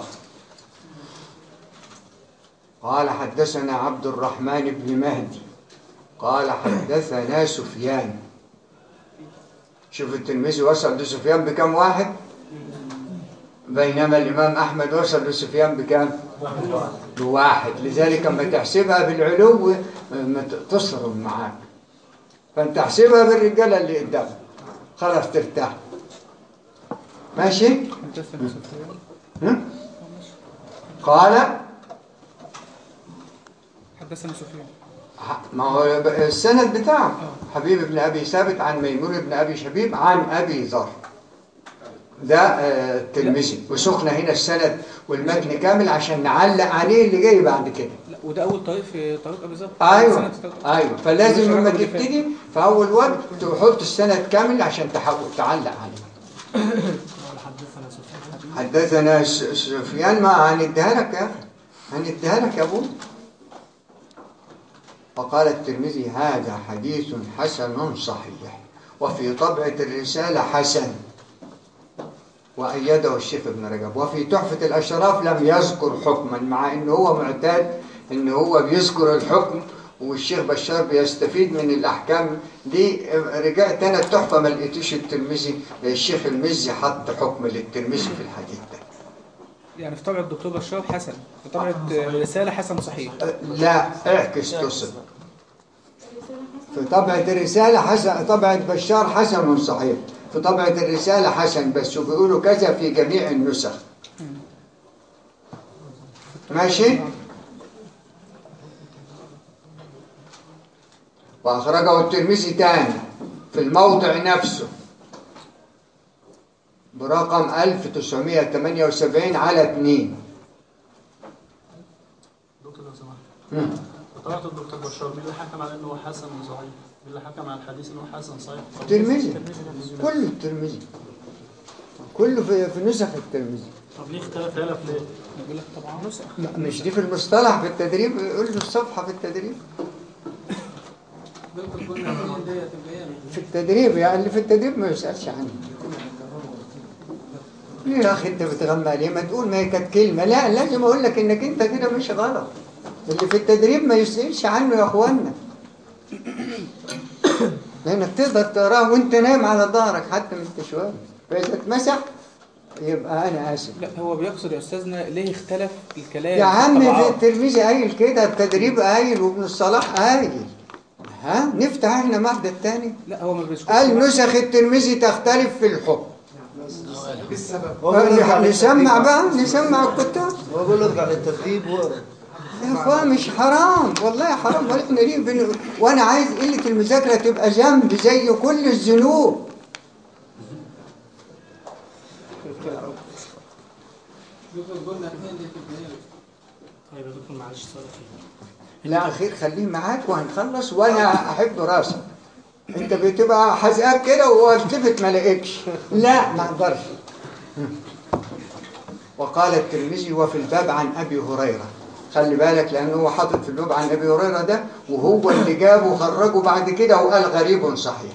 Speaker 14: قال حدثنا عبد الرحمن بن مهدي قال حدثنا سفيان شوف الترمذي وصل لسفيان بكم واحد بينما الإمام أحمد وصل لسفيان بكم بواحد لذلك لما تحسبها بالعلو ما ت- تصرم معاك فانت احسبها بالرجالة اللي قدامك خلاص ترتاح ماشي
Speaker 2: حدثنا سفيان
Speaker 14: هم؟ قال
Speaker 2: حدثنا سفيان
Speaker 14: ما هو ب- السند بتاعه حبيب بن أبي ثابت عن ميمون بن أبي شبيب عن أبي ذر ده آه، الترمذي وسخنا هنا السند والمتن كامل عشان نعلق عليه اللي جاي بعد كده
Speaker 2: لا وده اول طريق في طريق ابي ذر
Speaker 14: ايوه
Speaker 2: سنة طريق-
Speaker 14: ايوه فلازم
Speaker 2: مش
Speaker 14: لما
Speaker 2: الرقم اللي فات.
Speaker 14: تبتدي في اول وقت تحط السند كامل عشان تحاول تعلق عليه حدثنا س- سفيان ما هنديها لك يا اخي هنديها لك يا ابو وقال الترمذي هذا حديث حسن صحيح وفي طبعة الرسالة حسن وأيده الشيخ ابن رجب وفي تحفة الأشراف لم يذكر حكما مع أنه هو معتاد أنه هو بيذكر الحكم والشيخ بشار بيستفيد من الأحكام دي رجعت أنا التحفة ما لقيتش الترمذي الشيخ المزي حط حكم للترمذي في الحديث ده
Speaker 2: يعني في طبعة الدكتور بشار حسن في طبعة رسالة حسن صحيح
Speaker 14: لا اعكس تصل في طبعة الرسالة حسن طبعة بشار حسن صحيح في طبعة الرسالة حسن بس وبيقولوا كذا في جميع النسخ ماشي وأخرجه الترمذي تاني في الموضع نفسه برقم 1978 على 2
Speaker 5: دكتور لو سمحت
Speaker 14: مم.
Speaker 5: طلعت الدكتور بشار مين اللي حكم على انه حسن وصحيح؟ مين اللي حكم على الحديث انه حسن صحيح؟
Speaker 14: الترمذي كله الترمذي كله في في نسخ الترمذي
Speaker 5: طب ليه اختلف هنا في ليه؟
Speaker 2: بيقول لك طبعا نسخ
Speaker 14: لا، مش دي في المصطلح في التدريب قول له الصفحة في التدريب في التدريب يعني اللي في التدريب ما يسألش عنه ليه يا أخي أنت بتغمى ليه ما تقول ما هي كانت كلمة لا لازم أقول لك إنك أنت كده مش غلط اللي في التدريب ما يسألش عنه يا أخوانا لأنك تقدر تقراه وأنت نايم على ظهرك حتى ما أنت شوية فإذا اتمسح يبقى انا اسف
Speaker 2: لا هو بيقصد يا استاذنا ليه اختلف الكلام
Speaker 14: يا عم
Speaker 2: في
Speaker 14: في
Speaker 2: الطبعات؟
Speaker 14: الترمذي قايل كده التدريب قايل وابن الصلاح قايل ها نفتح احنا مهد التاني
Speaker 2: لا هو ما بيشكرش
Speaker 14: قال نسخ الترمذي تختلف في الحكم
Speaker 13: ايه السبب؟
Speaker 14: نسمع بقى نسمع الكتاب
Speaker 13: هو بيقول ارجع للتدريب واقرا
Speaker 14: يا اخوان مش حرام والله حرام ولا احنا ليه بن... وانا عايز قله المذاكره تبقى ذنب زي كل الذنوب
Speaker 3: طيب يا دكتور معلش سؤال اخير
Speaker 14: لا اخير خليه معاك وهنخلص وانا احب راسك انت بتبقى حزقك كده وهو التفت ما لقيتش لا ما اقدرش وقال الترمذي وفي الباب عن ابي هريره خلي بالك لانه هو حاطط في الباب عن ابي هريره ده وهو اللي جابه وخرجه بعد كده وقال غريب صحيح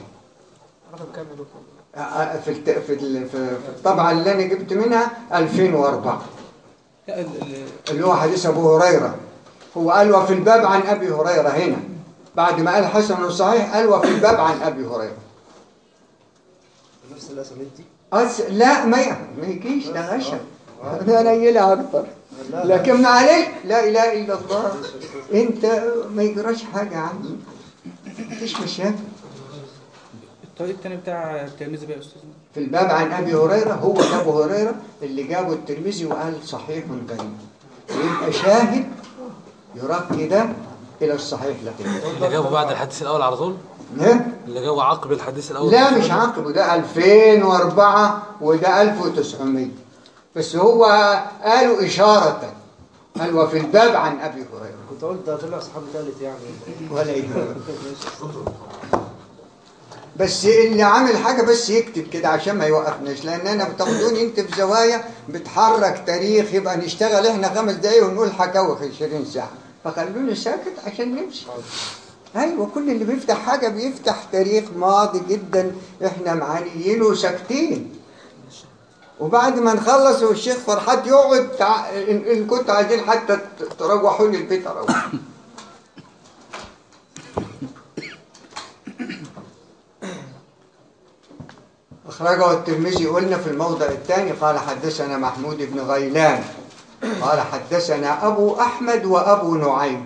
Speaker 14: في الت... في ال- في في الطبعه اللي انا جبت منها 2004
Speaker 2: لا ال- ال-
Speaker 14: اللي هو حديث ابو هريره هو قال وفي الباب عن ابي هريره هنا بعد ما قال حسن وصحيح قال وفي الباب عن ابي هريره
Speaker 13: نفس الاسامي دي
Speaker 14: أس... لا ما ي- ما يجيش ده غشم ده نيلها اكتر لكن معلش لا اله الا الله انت ما يجراش حاجه يا عم مفيش مشاكل
Speaker 2: الطريق الثاني بتاع التلميذ بقى يا استاذنا
Speaker 14: في الباب عن ابي هريره هو ده ابو هريره اللي جابه الترمذي وقال صحيح غريب يبقى شاهد يرقي ده الى الصحيح لكن
Speaker 11: اللي جابه بعد الحديث الاول على طول
Speaker 14: إيه؟
Speaker 11: اللي جابه عقب الحديث الاول
Speaker 14: لا مش عقب ده 2004 وده 1900 بس هو قالوا إشارة قال وفي الباب عن أبي هريرة
Speaker 13: كنت قلت ده طلع صحابي ثالث يعني
Speaker 14: ولا يهمك بس اللي عامل حاجة بس يكتب كده عشان ما يوقفناش لأن أنا بتاخدوني أنت في زوايا بتحرك تاريخ يبقى نشتغل إحنا خمس دقايق ونقول حكاوي 20 ساعة فخلوني ساكت عشان نمشي ايوه كل اللي بيفتح حاجه بيفتح تاريخ ماضي جدا احنا معانيين وساكتين وبعد ما نخلص والشيخ فرحات يقعد تع... ان إن كنتوا عايزين حتى ت- تروحوني البيت اروح أخرجه الترمذي قلنا في الموضع الثاني قال حدثنا محمود بن غيلان قال حدثنا أبو أحمد وأبو نعيم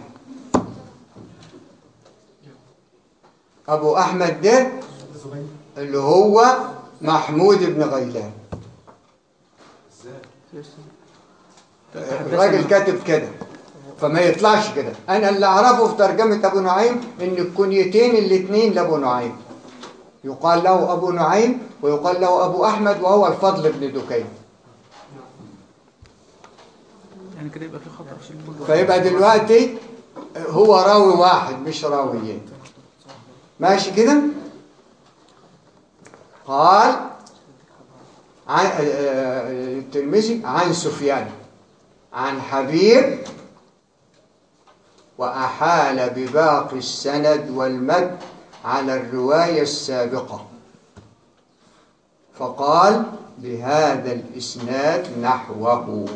Speaker 14: أبو أحمد ده اللي هو محمود بن غيلان الراجل كاتب كده فما يطلعش كده أنا اللي أعرفه في ترجمة أبو نعيم إن الكنيتين الاثنين لأبو نعيم يقال له أبو نعيم ويقال له أبو أحمد وهو الفضل بن دكين
Speaker 2: يعني كده يبقى في خطأ في كل
Speaker 14: فيبقى دلوقتي هو راوي واحد مش راويين ماشي كده قال عن آه، آه، الترمذي عن سفيان عن حبيب وأحال بباقي السند والمد على الرواية السابقة فقال بهذا الإسناد نحوه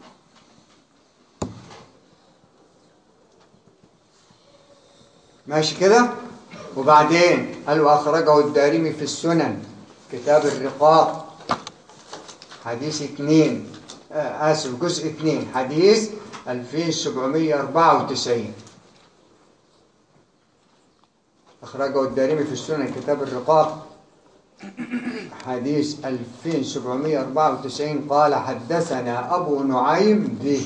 Speaker 14: ماشي كده وبعدين قال واخرجه الدارمي في السنن كتاب الرقاق حديث اثنين آه، اسف جزء اثنين حديث 2794 اخرجه الدارمي في السنن كتاب الرقاق حديث 2794 قال حدثنا ابو نعيم به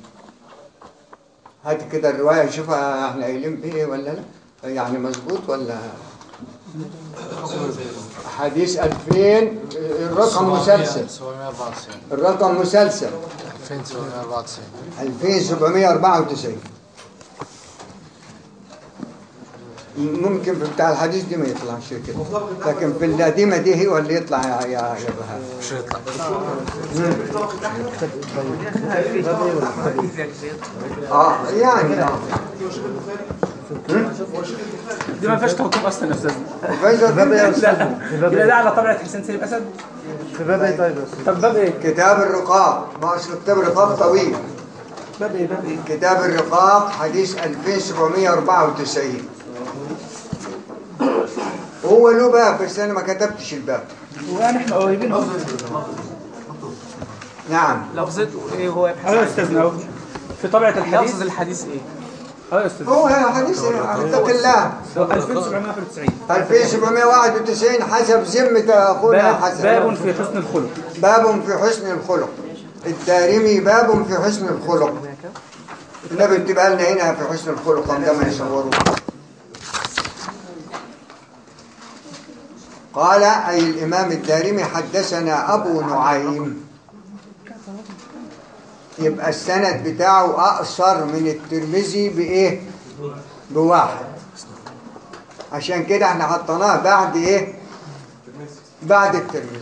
Speaker 14: هات كده الرواية شوفها احنا قايلين بيه ولا لا يعني مظبوط ولا حديث 2000 الرقم مسلسل
Speaker 11: 794
Speaker 14: الرقم مسلسل
Speaker 11: 2794
Speaker 14: 2794 ممكن في بتاع الحديث دي ما يطلعش كده لكن في القديمة دي هو اللي يطلع يا يا يا بهاء
Speaker 11: مش هيطلع
Speaker 14: اه يعني اه
Speaker 2: دي ما فيهاش توقيف اصلا يا استاذنا
Speaker 14: فايزة باب يا
Speaker 2: لا يبقى ده على طبيعه حسين سليم اسد
Speaker 13: في باب ايه طيب
Speaker 2: طب باب ايه
Speaker 14: كتاب الرقاق ما أصل كتاب الرقاق طويل
Speaker 13: باب ايه باب ايه
Speaker 14: كتاب الرقاق حديث 2794 هو له باب بس انا ما كتبتش الباب
Speaker 2: وانا احنا قريبين أهو.
Speaker 14: نعم
Speaker 2: لفظته ايه هو
Speaker 7: اه يا استاذنا اهو في طبعة الحديث
Speaker 2: لفظ الحديث ايه
Speaker 7: اه يا استاذ
Speaker 14: هو حديث اتق الله
Speaker 7: 2791
Speaker 14: 2791 حسب ذمة أخونا
Speaker 7: باب,
Speaker 14: حسن
Speaker 7: باب في حسن الخلق
Speaker 14: باب في حسن الخلق الدارمي باب في حسن الخلق النبي بتبقى لنا هنا في حسن الخلق عندما يصوروه قال أي الإمام الدارمي حدثنا أبو نعيم يبقى السند بتاعه أقصر من الترمذي بإيه؟ بواحد عشان كده احنا حطيناه بعد إيه؟ بعد الترمذي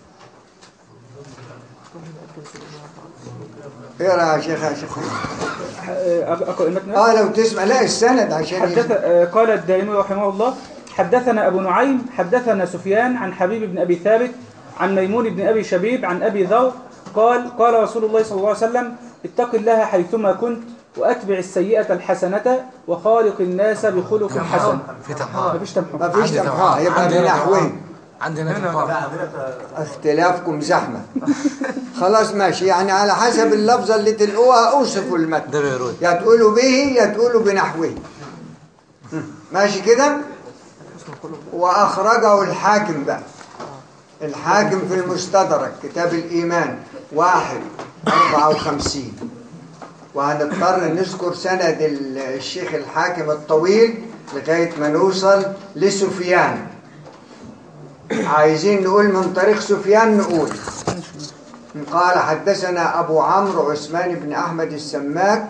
Speaker 14: اقرا يا شيخ يا شيخ
Speaker 7: اقرا المتن
Speaker 14: اه لو تسمع لا السند عشان
Speaker 7: حدث آه، قال الدارمي رحمه الله حدثنا أبو نعيم حدثنا سفيان عن حبيب بن أبي ثابت عن ميمون بن أبي شبيب عن أبي ذر قال قال رسول الله صلى الله عليه وسلم اتق الله حيثما كنت وأتبع السيئة الحسنة وخالق الناس بخلق حسن
Speaker 11: في تمحار
Speaker 7: مفيش تمحار
Speaker 14: مفيش
Speaker 11: عندي
Speaker 14: تمحار يبقى
Speaker 11: عندي هنا
Speaker 14: بنحوين
Speaker 11: عندنا تمحار
Speaker 14: اختلافكم زحمة خلاص ماشي يعني على حسب اللفظة اللي تلقوها اوصفوا المتن
Speaker 11: ده بيرود
Speaker 14: يا تقولوا به يا تقولوا بنحوه ماشي كده وأخرجه الحاكم بقى الحاكم في المستدرك كتاب الإيمان واحد أربعة وخمسين وهنضطر نذكر سند الشيخ الحاكم الطويل لغاية ما نوصل لسفيان عايزين نقول من طريق سفيان نقول قال حدثنا أبو عمرو عثمان بن أحمد السماك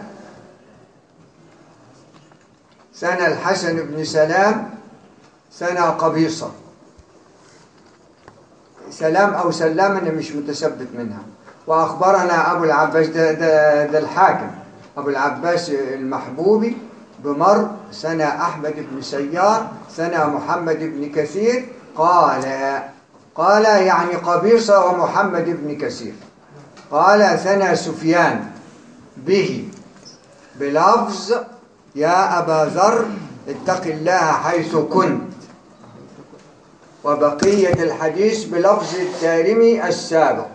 Speaker 14: سنة الحسن بن سلام سنة قبيصة سلام أو سلام أنا مش متثبت منها وأخبرنا أبو العباس ده, ده, ده الحاكم أبو العباس المحبوبي بمر سنة أحمد بن سيار سنة محمد بن كثير قال قال يعني قبيصة ومحمد بن كثير قال ثنى سفيان به بلفظ يا أبا ذر اتق الله حيث كنت وبقية الحديث بلفظ الدارمي السابق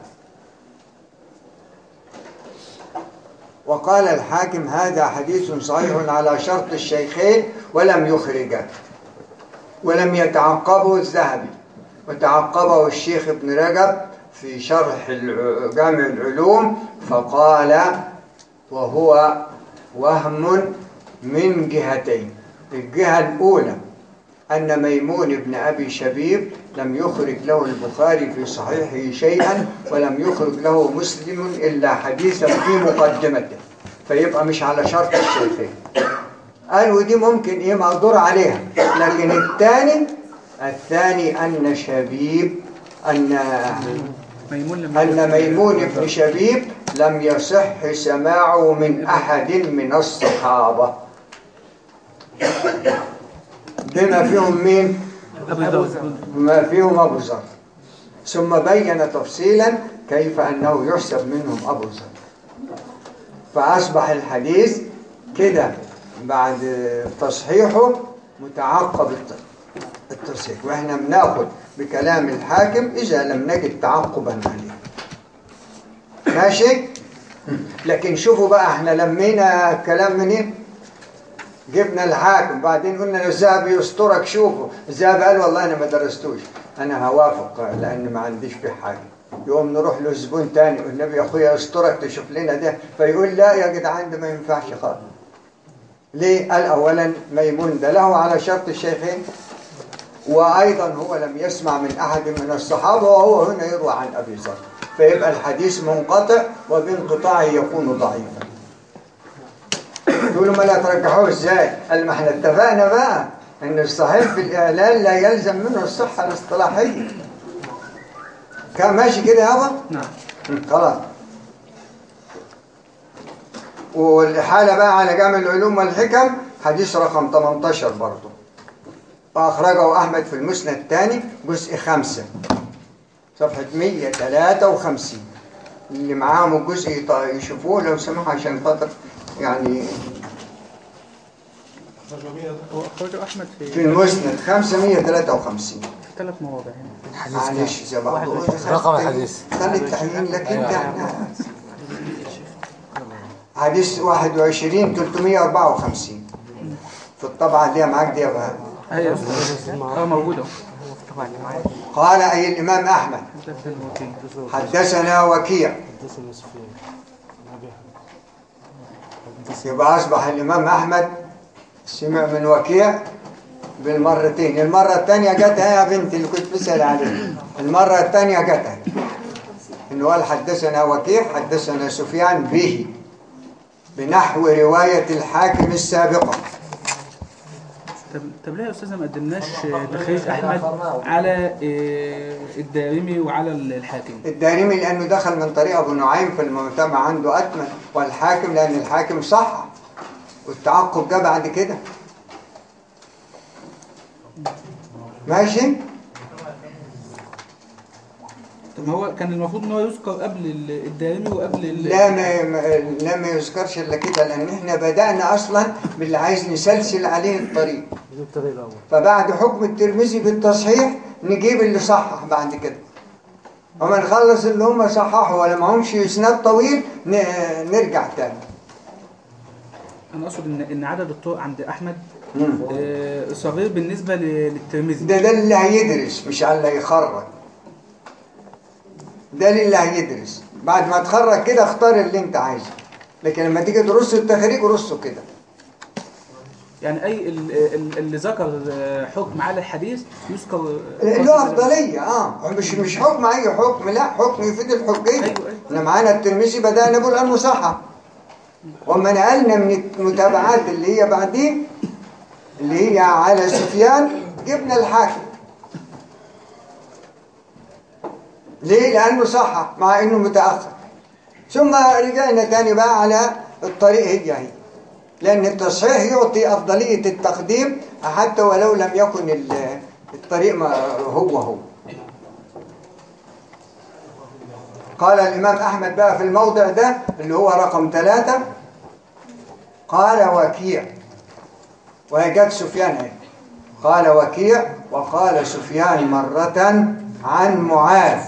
Speaker 14: وقال الحاكم هذا حديث صحيح على شرط الشيخين ولم يخرجه ولم يتعقبه الذهبي وتعقبه الشيخ ابن رجب في شرح الع- جامع العلوم فقال وهو وهم من جهتين الجهة الأولى أن ميمون بن أبي شبيب لم يخرج له البخاري في صحيحه شيئا ولم يخرج له مسلم إلا حديثا في مقدمته فيبقى مش على شرط الشيخين قالوا دي ممكن ايه مقدور عليها لكن الثاني الثاني أن شبيب أن
Speaker 7: ميمون لم
Speaker 14: أن ميمون بن شبيب لم يصح سماعه من أحد من الصحابة بما فيهم مين؟
Speaker 7: أبو ذر
Speaker 14: بما فيهم أبو ذر ثم بين تفصيلا كيف أنه يحسب منهم أبو ذر فأصبح الحديث كده بعد تصحيحه متعقب الت- التصحيح واحنا بناخد بكلام الحاكم إذا لم نجد تعقبا عليه ماشي لكن شوفوا بقى احنا لمينا كلام منين جبنا الحاكم بعدين قلنا الذهبي يسترك شوفوا الذهبي قال والله انا ما درستوش انا هوافق لان ما عنديش فيه حاجه يقوم نروح له زبون تاني والنبي يا اخويا استرك تشوف لنا ده فيقول لا يا جدعان ده ما ينفعش خالص ليه قال اولا ميمون ده له على شرط الشيخين وايضا هو لم يسمع من احد من الصحابه وهو هنا يروى عن ابي ذر فيبقى الحديث منقطع وبانقطاعه يكون ضعيفا تقولوا ما لا ترجحوه ازاي قال ما احنا اتفقنا بقى ان الصحيح في الاعلان لا يلزم منه الصحه الاصطلاحيه كان ماشي كده يابا
Speaker 7: نعم
Speaker 14: خلاص والحالة بقى على جامع العلوم والحكم حديث رقم 18 برضه وأخرجه أحمد في المسند الثاني جزء خمسة صفحة 153 اللي معاهم الجزء يط- يشوفوه لو سمحوا عشان خاطر يعني
Speaker 7: هو أخرجه أحمد
Speaker 14: في
Speaker 7: في
Speaker 14: المسند 553
Speaker 7: ثلاث مواضع هنا
Speaker 14: معلش زي بعض
Speaker 11: رقم الحديث.
Speaker 14: خلي التحليل لكن
Speaker 11: أيوة.
Speaker 14: يعني حديث 21 354 في الطبعة دي معاك دي يا بهاء
Speaker 7: ايوه يا استاذ اه موجوده
Speaker 14: قال أي الإمام أحمد
Speaker 7: حدثنا الوكيل
Speaker 14: حدثنا وكيع
Speaker 13: حدثنا سفيان
Speaker 14: يبقى أصبح الإمام أحمد سمع من وكيع بالمرتين المرة الثانية جاتها يا بنتي اللي كنت بسأل عليها المرة الثانية جاتها إنه قال حدثنا وكيع حدثنا سفيان به بنحو رواية الحاكم السابقة
Speaker 7: طب طب ليه يا استاذ ما قدمناش تخريج احمد على آه، الدارمي وعلى الحاكم
Speaker 14: الدارمي لأنه دخل من طريق أبو نعيم في المجتمع عنده أتمن والحاكم لأن الحاكم صح والتعقب ده بعد كده ماشي
Speaker 7: طب ما هو كان المفروض ان هو يذكر قبل ال- الدارمي وقبل ال-
Speaker 14: لا ما ما- لا ما يذكرش الا كده لان احنا بدانا اصلا باللي عايز نسلسل عليه الطريق
Speaker 13: دي الطريق الاول
Speaker 14: فبعد حكم الترمذي بالتصحيح نجيب اللي صحح بعد كده وما نخلص اللي هم صححوا ولا معهمش اسناد طويل ن- نرجع تاني
Speaker 7: انا اقصد ان ان عدد الطرق عند احمد
Speaker 14: مم.
Speaker 7: آه، صغير بالنسبه ل- للترمذي
Speaker 14: ده ده اللي هيدرس مش على اللي هيخرج ده اللي هيدرس بعد ما تخرج كده اختار اللي انت عايزه لكن لما تيجي ترص التخريج رصه كده
Speaker 7: يعني اي ال- ال- اللي ذكر آه، حكم على الحديث يذكر
Speaker 14: له افضليه اه مش مش حكم اي حكم لا حكم يفيد الحجيه احنا معانا الترمذي بدانا نقول انه صح وما نقلنا من المتابعات اللي هي بعدين اللي هي على سفيان جبنا الحاكم ليه لانه صح مع انه متاخر ثم رجعنا تاني بقى على الطريق هي هي لأن التصحيح يعطي أفضلية التقديم حتى ولو لم يكن ال- الطريق ما هو هو قال الإمام أحمد بقى في الموضع ده اللي هو رقم ثلاثة قال وكيع وهي جت سفيان اهي قال وكيع وقال سفيان مرة عن معاذ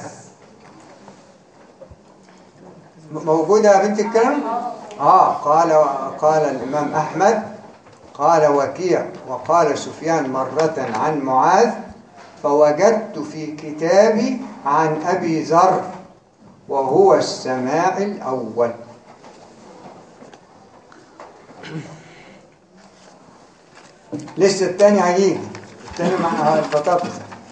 Speaker 14: موجودة يا بنت الكلام؟ آه قال قال الإمام أحمد قال وكيع وقال سفيان مرة عن معاذ فوجدت في كتابي عن أبي ذر وهو السماع الأول لسه الثاني هيجي الثاني مع البطاطس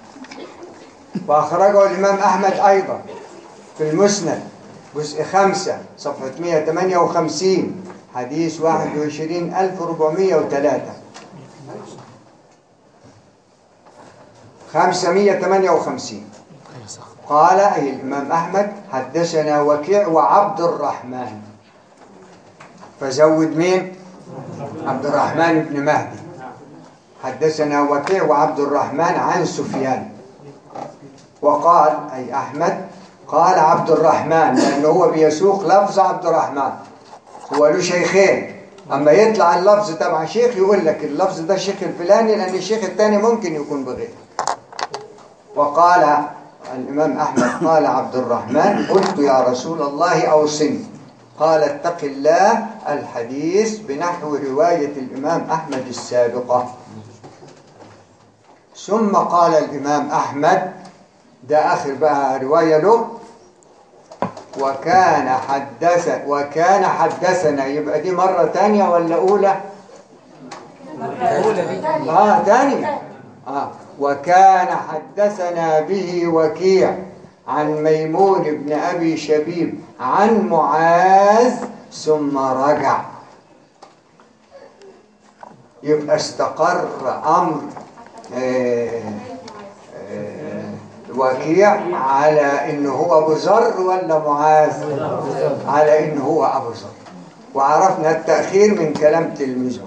Speaker 14: وأخرجه الإمام أحمد أيضا في المسند جزء خمسة صفحة 158 حديث 21403 558 قال أي الإمام أحمد حدثنا وكيع وعبد الرحمن فزود مين؟ عبد الرحمن بن مهدي حدثنا وكيع وعبد الرحمن عن سفيان وقال أي أحمد قال عبد الرحمن لأنه هو بيسوق لفظ عبد الرحمن هو له شيخين أما يطلع اللفظ تبع شيخ يقول لك اللفظ ده الشيخ الفلاني لأن الشيخ الثاني ممكن يكون بغير وقال الإمام أحمد قال عبد الرحمن قلت يا رسول الله أوصني قال اتق الله الحديث بنحو رواية الإمام أحمد السابقة ثم قال الإمام أحمد ده آخر بقى رواية له وكان حدث وكان حدثنا يبقى دي مرة تانية ولا أولى؟
Speaker 2: أولى دي
Speaker 14: آه تانية آه وكان حدثنا به وكيع عن ميمون بن أبي شبيب عن معاذ ثم رجع يبقى استقر أمر آه آه وكيع على إنه هو أبو ذر ولا معاذ على إنه هو أبو ذر وعرفنا التأخير من كلام تلميذه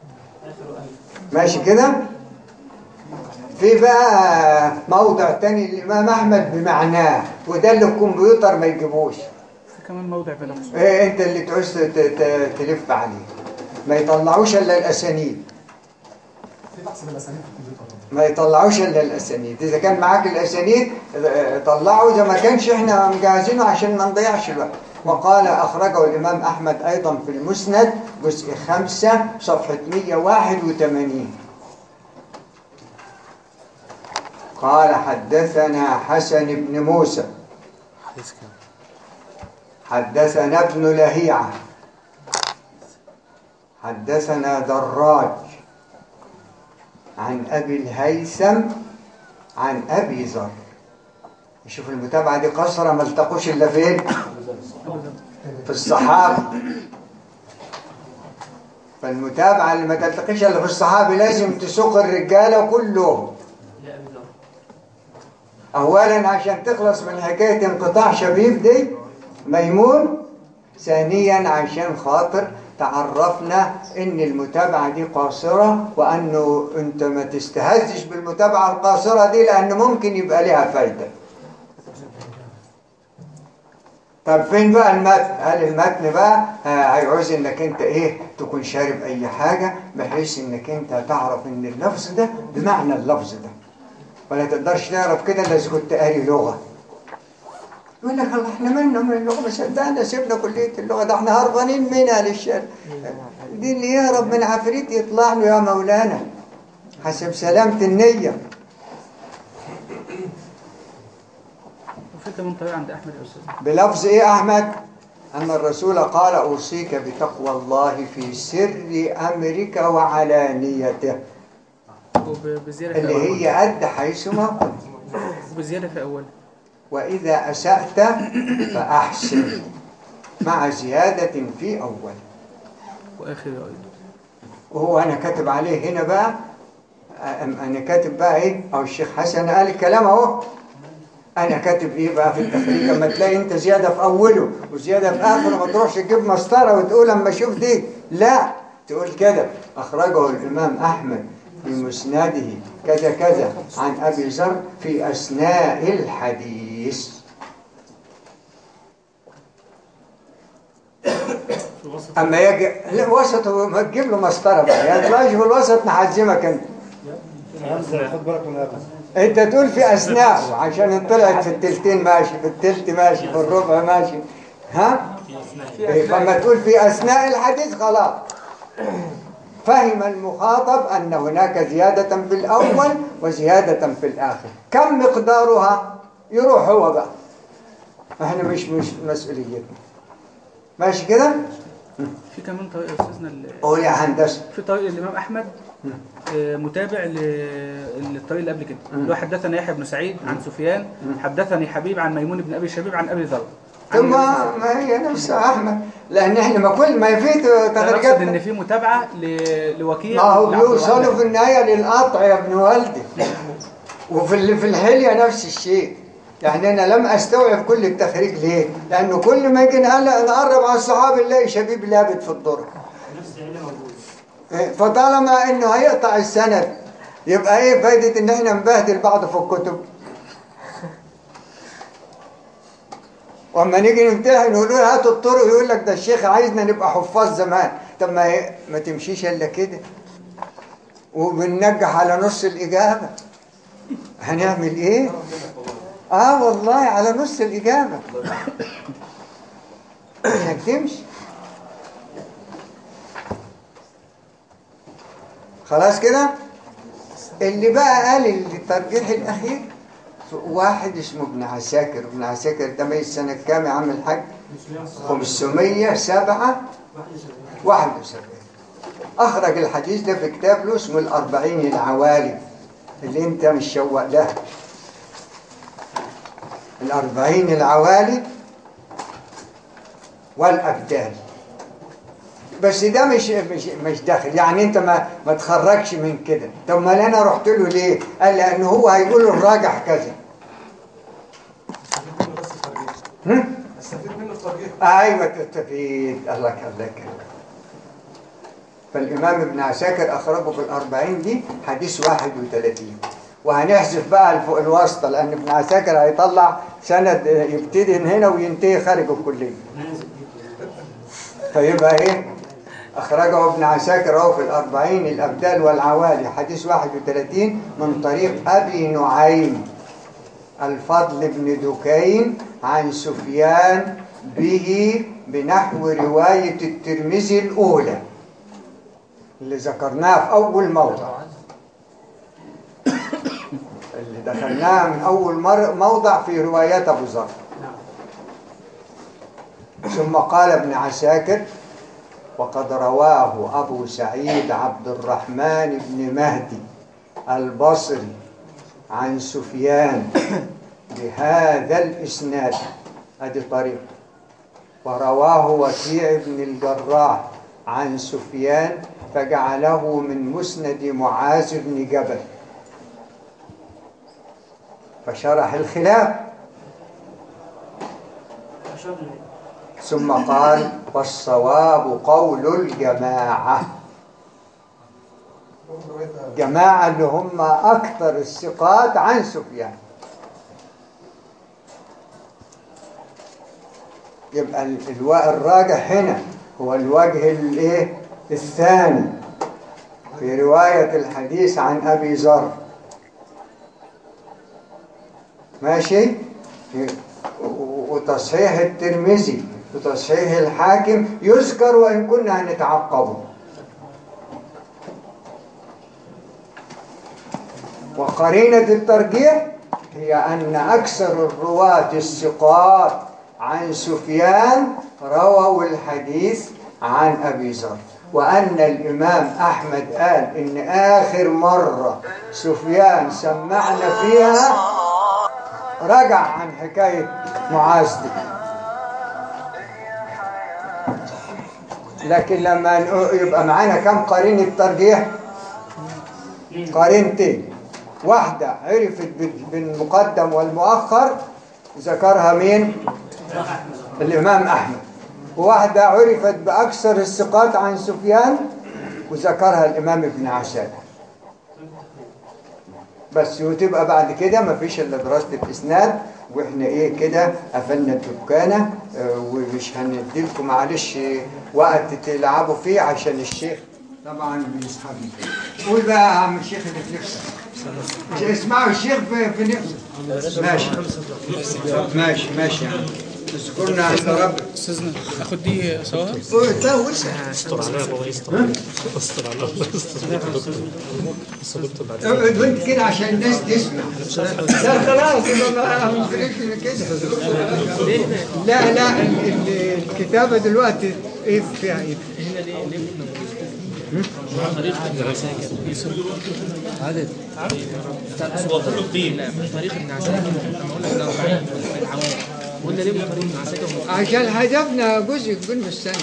Speaker 14: ماشي كده في بقى موضع تاني الإمام أحمد بمعناه وده اللي الكمبيوتر ما يجيبوش
Speaker 7: في كمان موضع بنفسه
Speaker 14: إيه انت اللي تعوز ت- ت- تلف عليه ما يطلعوش الا الاسانيد
Speaker 4: في بحث بالاسانيد في الكمبيوتر
Speaker 14: ما يطلعوش الا الاسانيد اذا كان معاك الاسانيد اه، طلعوا اذا ما كانش احنا مجهزينه عشان ما نضيعش الوقت وقال اخرجه الامام احمد ايضا في المسند جزء خمسة صفحة 181 قال حدثنا حسن بن موسى حدثنا ابن لهيعة حدثنا دراج عن أبي الهيثم عن أبي ذر شوف المتابعة دي قصرة ما التقوش إلا فين في الصحابة فالمتابعة اللي ما تلتقيش إلا في الصحابة لازم تسوق الرجالة كلهم
Speaker 8: لا أبي ذر
Speaker 14: أولا عشان تخلص من حكاية انقطاع شبيب دي ميمون ثانيا عشان خاطر تعرفنا ان المتابعة دي قاصرة وانه انت ما تستهزش بالمتابعة القاصرة دي لان ممكن يبقى لها فايدة طب فين بقى المتن هل المتن بقى آه، هيعوز انك انت ايه تكون شارب اي حاجة بحيث انك انت تعرف ان اللفظ ده بمعنى اللفظ ده ولا تقدرش تعرف كده الا اذا كنت قاري لغه يقول لك الله احنا مالنا من اللغه ما صدقنا سيبنا كليه اللغه ده احنا هربانين منها للشر دي اللي يهرب من عفريت يطلع له يا مولانا حسب سلامه النيه
Speaker 7: وفي كمان طريقة عند أحمد يا أستاذ
Speaker 14: بلفظ ايه يا احمد ان الرسول قال اوصيك بتقوى الله في سر امرك وعلانيته
Speaker 7: وبزيادة في
Speaker 14: اللي
Speaker 7: أول
Speaker 14: هي قد حيثما كنت
Speaker 7: وبزيادة في أول
Speaker 14: وإذا أسأت فأحسن مع زيادة في أول
Speaker 7: وآخر أيضا
Speaker 14: وهو أنا كاتب عليه هنا بقى أم- أنا كاتب بقى إيه أو الشيخ حسن قال الكلام أهو أنا كاتب إيه بقى في التخريج لما تلاقي أنت زيادة في أوله وزيادة في آخره ما تروحش تجيب مسطرة وتقول أما أشوف دي لا تقول كده أخرجه الإمام أحمد في مسنده كذا كذا عن أبي ذر في أثناء الحديث اما يجي لا وسط هو ما تجيب له مسطره بقى يعني تلاقيش في الوسط نحزمك انت
Speaker 13: همزه خد بالك من الهمزه
Speaker 14: انت تقول في اثناءه عشان طلعت في التلتين ماشي في التلت ماشي في الربع ماشي ها إيه، فما تقول في اثناء الحديث خلاص فهم المخاطب ان هناك زياده في الاول وزياده في الاخر كم مقدارها يروح هو بقى احنا مش مش مسؤوليتنا ماشي كده
Speaker 7: في كمان طريقة يا أستاذنا ال-
Speaker 14: قول يا هندسه
Speaker 7: في طريق الإمام أحمد آه، متابع ل- للطريق اللي قبل كده اللي هو حدثنا يحيى بن سعيد عن سفيان حدثني حبيب عن ميمون بن أبي شبيب عن أبي ذر عن
Speaker 14: ثم
Speaker 7: النبي صلى الله عليه وسلم.
Speaker 14: ما هي نفسها احمد لان احنا ما كل ما في
Speaker 7: أنا أقصد
Speaker 14: تخرجات
Speaker 7: إن في متابعة ل- لوكيل
Speaker 14: ما هو
Speaker 7: لعبد
Speaker 14: بيوصلوا
Speaker 7: الرحمن.
Speaker 14: في النهايه للقطع يا ابن والدي وفي ال- في الحليه نفس الشيء يعني انا لم استوعب كل التخريج ليه؟ لانه كل ما يجي نقل- نقرب على الصحابه نلاقي شبيب لابد في الدرج
Speaker 8: نفس العلم موجود
Speaker 14: إيه، فطالما انه هيقطع السند يبقى ايه فايده ان احنا نبهدل بعض في الكتب واما نيجي نمتحن نقول له هاتوا الطرق يقول لك ده الشيخ عايزنا نبقى حفاظ زمان طب ما هي ما تمشيش الا كده وبننجح على نص الاجابه هنعمل ايه اه والله على نص الاجابه انك تمشي خلاص كده اللي بقى قال الترجيح الاخير واحد اسمه ابن عساكر ابن عساكر ده ميت سنة كام يا عم الحاج 507 71 أخرج الحديث ده في كتاب له اسمه الأربعين العوالي اللي أنت مش شوق لها الأربعين العوالي والأبدال بس ده مش مش مش داخل يعني انت ما ما تخرجش من كده طب ما انا رحت له ليه قال لان هو هيقول الراجح كذا هم؟
Speaker 4: استفيد منه الترجيح
Speaker 14: ايوه تستفيد الله يخليك فالامام ابن عساكر اخرجه في الاربعين دي حديث 31 وهنحذف بقى الف- الواسطه لان ابن عساكر هيطلع سند يبتدي من هنا وينتهي خارج الكليه فيبقى ايه أخرجه ابن عساكر وهو في الأربعين الأبدال والعوالي حديث 31 من طريق أبي نعيم الفضل بن دكين عن سفيان به بنحو رواية الترمذي الأولى اللي ذكرناها في أول موضع اللي دخلناها من أول مر- موضع في روايات أبو ذر ثم قال ابن عساكر وقد رواه أبو سعيد عبد الرحمن بن مهدي البصري عن سفيان بهذا الإسناد هذه طريقة ورواه وكيع بن الجراح عن سفيان فجعله من مسند معاذ بن جبل فشرح الخلاف ثم قال والصواب قول الجماعة جماعة اللي هم أكثر الثقات عن سفيان يبقى ال- الو- الراجح هنا هو الوجه الايه الثاني في رواية الحديث عن أبي ذر ماشي و- وتصحيح الترمذي وتصحيح الحاكم يذكر وإن كنا هنتعقبه وقرينة الترجيح هي أن أكثر الرواة الثقات عن سفيان رووا الحديث عن أبي ذر وأن الإمام أحمد قال إن آخر مرة سفيان سمعنا فيها رجع عن حكاية معاذ دي لكن لما نقول- يبقى معانا كم قرينة ترجيح قرينتين واحدة عرفت بال- بالمقدم والمؤخر ذكرها مين الإمام أحمد وواحدة عرفت بأكثر الثقات عن سفيان وذكرها الإمام ابن عساكر بس وتبقى بعد كده مفيش إلا دراسة الإسناد وإحنا إيه كده قفلنا الدكانة آه، ومش هنديلكم معلش وقت تلعبوا فيه عشان الشيخ طبعا بيسحبني قول بقى يا عم الشيخ اللي في نفسك مش اسمعوا الشيخ في, في نفسك ماشي ماشي ماشي يا عم اذكرنا عند ربك
Speaker 2: استاذنا اخد دي سوا
Speaker 3: استر عليا يا بابا استر استر عليا الله يستر عليك يا دكتور بس يا دكتور بعد إذنك.
Speaker 14: اقعد وانت كده عشان الناس تسمع لا خلاص ما- ما فرقش كده لا لا ال- ال- الكتابة دلوقتي ايه فيها ايه
Speaker 11: عدد
Speaker 3: صوت الدين
Speaker 11: طريق ابن عساكر لما قلنا الأربعين العوام قلنا ليه من طريق ابن عساكر
Speaker 14: عشان هدفنا جزء يكون في السنة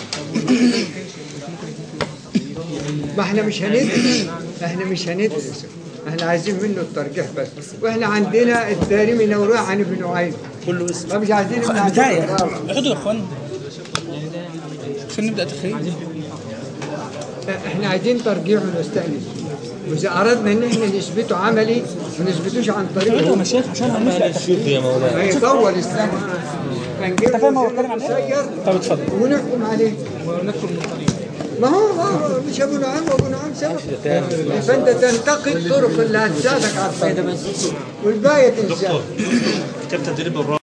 Speaker 14: ما احنا مش هندرس احنا مش هندرس احنا عايزين منه الترجيح بس واحنا عندنا الدارمي نوروي عن ابن نعيم كله اسم مش عايزين ابن
Speaker 2: بتاعي
Speaker 14: عساكر.
Speaker 2: اقعدوا يا اخوانا عشان نبدا تخيل
Speaker 14: احنا عايزين ترجيح ونستأنس وإذا أردنا إن احنا نثبته عملي ما نثبتوش عن طريق
Speaker 2: اقعدوا يا مشايخ عشان هنبدا
Speaker 3: شوف يا مولانا
Speaker 14: هيطول السنة هنجيب
Speaker 2: انت فاهم هو بيتكلم عن ايه؟ طب اتفضل
Speaker 14: ونحكم عليه
Speaker 11: ونذكر من طريق
Speaker 14: ما هو ما هو مش ابو نعيم وابو نعيم سبب فانت تنتقي الطرق اللي هتساعدك على الطريق والباقي تنساها
Speaker 3: كتاب تدريب الراجل